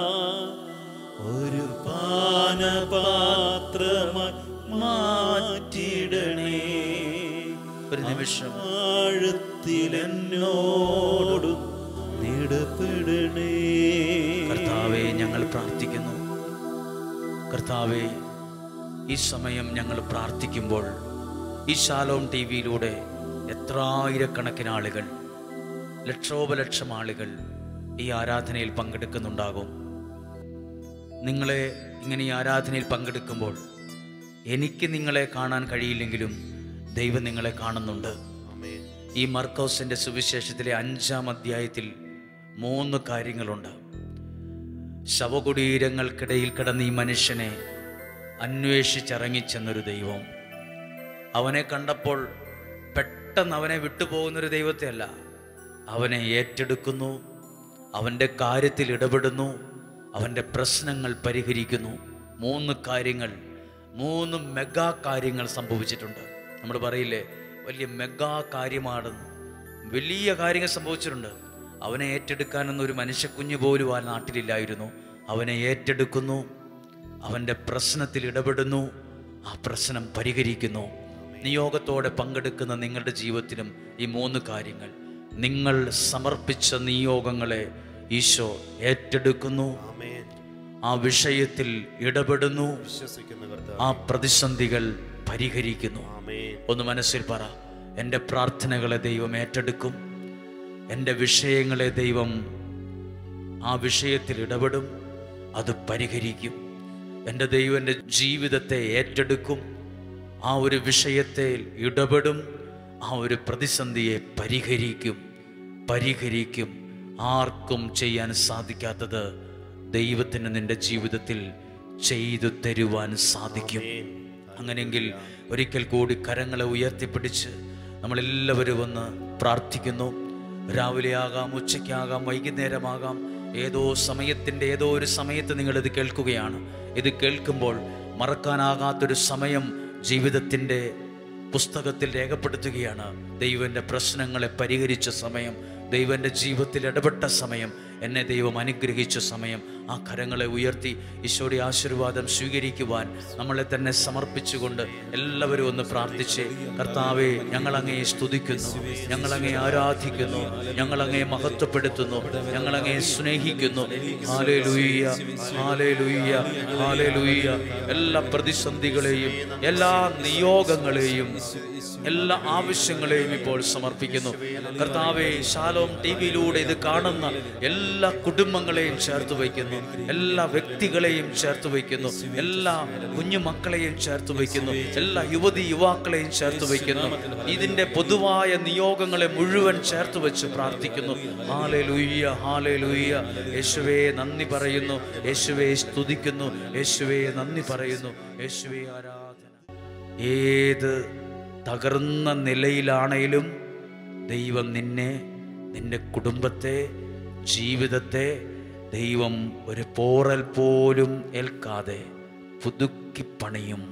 ഒരു പാനപാത്രമായി മാറ്റിടണേ ഒരു നിമിഷം ആഴത്തിലെന്നോടും നിടപെടണേ കർത്താവെ ഞങ്ങൾ പ്രാർത്ഥിക്കുന്നു കർത്താവെ ഈ സമയം ഞങ്ങൾ പ്രാർത്ഥിക്കുമ്പോൾ ഈ ശാലോം ടി വിയിലൂടെ എത്ര ആയിരക്കണക്കിന് ആളുകൾ ലക്ഷോപലക്ഷം ആളുകൾ ഈ ആരാധനയിൽ പങ്കെടുക്കുന്നുണ്ടാകും നിങ്ങളെ ഇങ്ങനെ ഈ ആരാധനയിൽ പങ്കെടുക്കുമ്പോൾ എനിക്ക് നിങ്ങളെ കാണാൻ കഴിയില്ലെങ്കിലും ദൈവം നിങ്ങളെ കാണുന്നുണ്ട് ഈ മർക്കോസിന്റെ സുവിശേഷത്തിലെ അഞ്ചാം അധ്യായത്തിൽ മൂന്ന് കാര്യങ്ങളുണ്ട് ശവകുടീരങ്ങൾക്കിടയിൽ കിടന്ന ഈ മനുഷ്യനെ അന്വേഷിച്ചിറങ്ങിച്ചെന്നൊരു ദൈവം അവനെ കണ്ടപ്പോൾ പെട്ടെന്ന് അവനെ വിട്ടുപോകുന്നൊരു ദൈവത്തെ അല്ല അവനെ ഏറ്റെടുക്കുന്നു അവൻ്റെ കാര്യത്തിൽ ഇടപെടുന്നു അവൻ്റെ പ്രശ്നങ്ങൾ പരിഹരിക്കുന്നു മൂന്ന് കാര്യങ്ങൾ മൂന്ന് മെഗാ കാര്യങ്ങൾ സംഭവിച്ചിട്ടുണ്ട് നമ്മൾ പറയില്ലേ വലിയ മെഗാ കാര്യമാണെന്ന് വലിയ കാര്യങ്ങൾ സംഭവിച്ചിട്ടുണ്ട് അവനെ ഏറ്റെടുക്കാനൊന്നും ഒരു മനുഷ്യക്കുഞ്ഞു പോലും ആ നാട്ടിലില്ലായിരുന്നു അവനെ ഏറ്റെടുക്കുന്നു അവൻ്റെ പ്രശ്നത്തിൽ ഇടപെടുന്നു ആ പ്രശ്നം പരിഹരിക്കുന്നു നിയോഗത്തോടെ പങ്കെടുക്കുന്ന നിങ്ങളുടെ ജീവിതത്തിലും ഈ മൂന്ന് കാര്യങ്ങൾ നിങ്ങൾ സമർപ്പിച്ച നിയോഗങ്ങളെ ഈശോ ഏറ്റെടുക്കുന്നു ആ വിഷയത്തിൽ ഇടപെടുന്നു വിശ്വസിക്കുന്ന കർത്താവ് ആ പ്രതിസന്ധികൾ പരിഹരിക്കുന്നു ആമേൻ ഒന്ന് മനസ്സിൽ പറ എൻ്റെ പ്രാർത്ഥനകളെ ദൈവം ഏറ്റെടുക്കും എൻ്റെ വിഷയങ്ങളെ ദൈവം ആ വിഷയത്തിൽ ഇടപെടും അത് പരിഹരിക്കും എൻ്റെ ദൈവം എൻ്റെ ജീവിതത്തെ ഏറ്റെടുക്കും ആ ഒരു വിഷയത്തെ ഇടപെടും ആ ഒരു പ്രതിസന്ധിയെ പരിഹരിക്കും പരിഹരിക്കും ആർക്കും ചെയ്യാൻ സാധിക്കാത്തത് ദൈവത്തിന് നിന്റെ ജീവിതത്തിൽ ചെയ്തു തരുവാൻ സാധിക്കും അങ്ങനെയെങ്കിൽ ഒരിക്കൽ കൂടി കരങ്ങളെ ഉയർത്തിപ്പിടിച്ച് നമ്മളെല്ലാവരും ഒന്ന് പ്രാർത്ഥിക്കുന്നു രാവിലെ ആകാം ഉച്ചയ്ക്കാകാം വൈകുന്നേരമാകാം ഏതോ സമയത്തിൻ്റെ ഏതോ ഒരു സമയത്ത് നിങ്ങളിത് കേൾക്കുകയാണ് ഇത് കേൾക്കുമ്പോൾ മറക്കാനാകാത്തൊരു സമയം ജീവിതത്തിൻ്റെ പുസ്തകത്തിൽ രേഖപ്പെടുത്തുകയാണ് ദൈവൻ്റെ പ്രശ്നങ്ങളെ പരിഹരിച്ച സമയം ദൈവൻ്റെ ജീവിതത്തിൽ ഇടപെട്ട സമയം എന്നെ ദൈവം അനുഗ്രഹിച്ച സമയം ആ കരങ്ങളെ ഉയർത്തി ഈശോയുടെ ആശീർവാദം സ്വീകരിക്കുവാൻ നമ്മളെ തന്നെ സമർപ്പിച്ചുകൊണ്ട് എല്ലാവരും ഒന്ന് പ്രാർത്ഥിച്ച് കർത്താവെ ഞങ്ങളങ്ങേ സ്തുതിക്കുന്നു ഞങ്ങളങ്ങേ ആരാധിക്കുന്നു ഞങ്ങളങ്ങേ മഹത്വപ്പെടുത്തുന്നു ഞങ്ങളങ്ങേ സ്നേഹിക്കുന്നു ഹാലേ ലുയ്യ ഹാലേ ലുയ്യ ഹാലേ ലുയ്യ എല്ലാ പ്രതിസന്ധികളെയും എല്ലാ നിയോഗങ്ങളെയും എല്ലാ ആവശ്യങ്ങളെയും ഇപ്പോൾ സമർപ്പിക്കുന്നു കർത്താവെ ശാലോം ടി വിയിലൂടെ ഇത് കാണുന്ന എല്ലാ കുടുംബങ്ങളെയും ചേർത്ത് വയ്ക്കുന്നു എല്ലാ വ്യക്തികളെയും ചേർത്ത് വയ്ക്കുന്നു എല്ലാ കുഞ്ഞു മക്കളെയും ചേർത്ത് വയ്ക്കുന്നു എല്ലാ യുവതി യുവാക്കളെയും ചേർത്ത് വയ്ക്കുന്നു ഇതിന്റെ പൊതുവായ നിയോഗങ്ങളെ മുഴുവൻ ചേർത്ത് വെച്ച് പ്രാർത്ഥിക്കുന്നു ഹാലേ ലുയ്യ ഹാലേ ലുയ്യ യേശുവേ നന്ദി പറയുന്നു യേശുവേ സ്തുതിക്കുന്നു യേശുവേ നന്ദി പറയുന്നു യേശുവേ ആരാധന ഏത് തകർന്ന നിലയിലാണേലും ദൈവം നിന്നെ നിന്റെ കുടുംബത്തെ ജീവിതത്തെ ദൈവം ഒരു പോറൽ പോലും ഏൽക്കാതെ പുതുക്കി പണിയും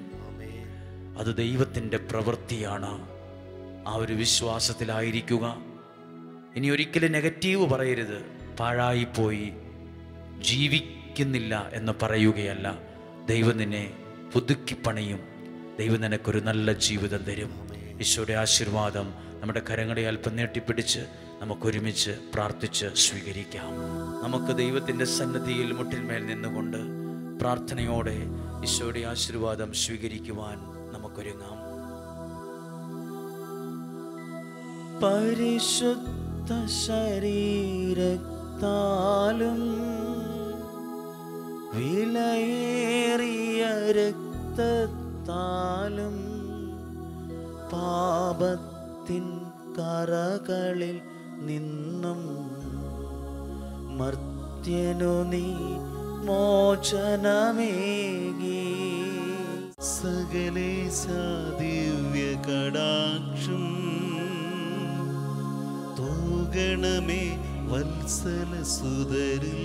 അത് ദൈവത്തിൻ്റെ പ്രവൃത്തിയാണ് ആ ഒരു വിശ്വാസത്തിലായിരിക്കുക ഇനി ഒരിക്കലും നെഗറ്റീവ് പറയരുത് പാഴായിപ്പോയി ജീവി ജീവിക്കുന്നില്ല എന്ന് പറയുകയല്ല ദൈവം നിന്നെ പുതുക്കിപ്പണിയും ദൈവം നിനക്കൊരു നല്ല ജീവിതം തരും ഈശോയുടെ ആശീർവാദം നമ്മുടെ കരങ്ങളെ അല്പം നീട്ടിപ്പിടിച്ച് നമുക്കൊരുമിച്ച് പ്രാർത്ഥിച്ച് സ്വീകരിക്കാം നമുക്ക് ദൈവത്തിൻ്റെ സന്നദ്ധിയിൽ മുട്ടിന്മേൽ നിന്നുകൊണ്ട് പ്രാർത്ഥനയോടെ ഈശോയുടെ ആശീർവാദം സ്വീകരിക്കുവാൻ നമുക്കൊരുങ്ങാം പരിശുദ്ധ ശരീരത്താലും വിലയേറിയ രക്തത്താലും പാപത്തിൻ കറകളിൽ നിന്നും മർത്യനു നീ മോചനമേകി സകലേശ ദിവ്യ കടാക്ഷം തൂകണമേ വത്സല സുതരിൽ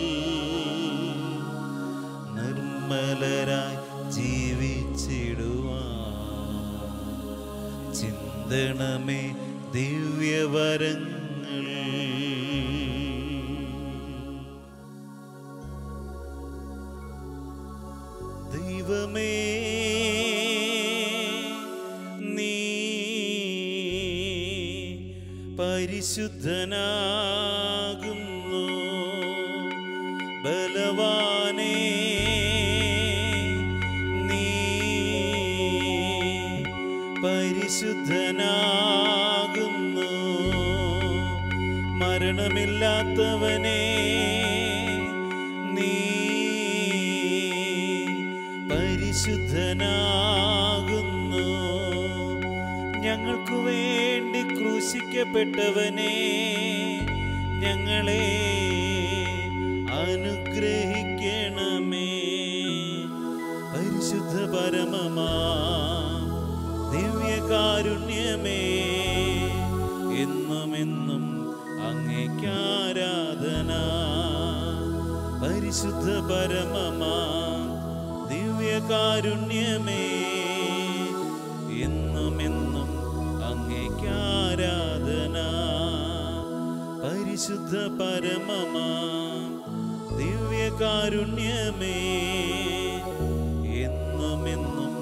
നിർമ്മലരായി ജീവിച്ചിടുവാൻ ചിന്തണമേ ദിവ്യവരങ്ങൾ ദൈവമേ നീ പരിശുദ്ധനാകുന്നു ബലവാനേ നീ പരിശുദ്ധനാകുന്നു മരണമില്ലാത്തവനേ നീ പരിശുദ്ധനാകുന്നു ഞങ്ങൾക്കു വേണ്ടി ക്രൂശിക്കപ്പെട്ടവനെ ഞങ്ങളെ അനുഗ്രഹിക്കണമേ പരിശുദ്ധ പരമമാ ദിവ്യകാരുണ്യമേ എന്നും എന്നും അങ്ങേക്കാരാധന പരിശുദ്ധ പരമമാ ദിവ്യകാരുണ്യമേ എന്നും എന്നും അങ്ങേക്കാരാധന പരിശുദ്ധ പരമമാ ദിവ്യകാരുണ്യമേ എന്നും എന്നും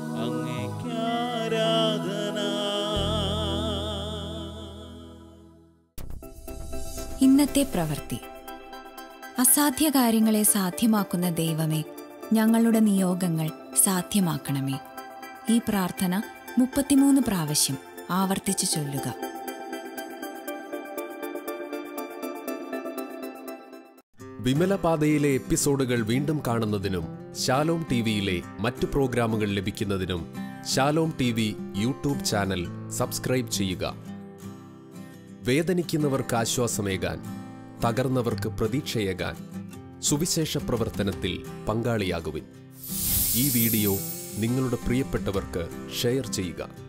അങ്ങേക്കാരാധന ഇന്നത്തെ പ്രവൃത്തി അസാധ്യ കാര്യങ്ങളെ സാധ്യമാക്കുന്ന ദൈവമേ ഞങ്ങളുടെ നിയോഗങ്ങൾ സാധ്യമാക്കണമേ ഈ പ്രാർത്ഥന മുപ്പത്തിമൂന്ന് പ്രാവശ്യം ആവർത്തിച്ചു ചൊല്ലുക വിമലപാതയിലെ എപ്പിസോഡുകൾ വീണ്ടും കാണുന്നതിനും ശാലോം ടി വിയിലെ മറ്റു പ്രോഗ്രാമുകൾ ലഭിക്കുന്നതിനും Shalom T V YouTube channel subscribe ചെയ്യുക വേദനിക്കുന്നവർക്ക് ആശ്വാസമേകാൻ തകർന്നവർക്ക് പ്രതീക്ഷയേകാൻ സുവിശേഷ പ്രവർത്തനത്തിൽ പങ്കാളിയാകുവിൻ ഈ വീഡിയോ നിങ്ങളുടെ പ്രിയപ്പെട്ടവർക്ക് ഷെയർ ചെയ്യുക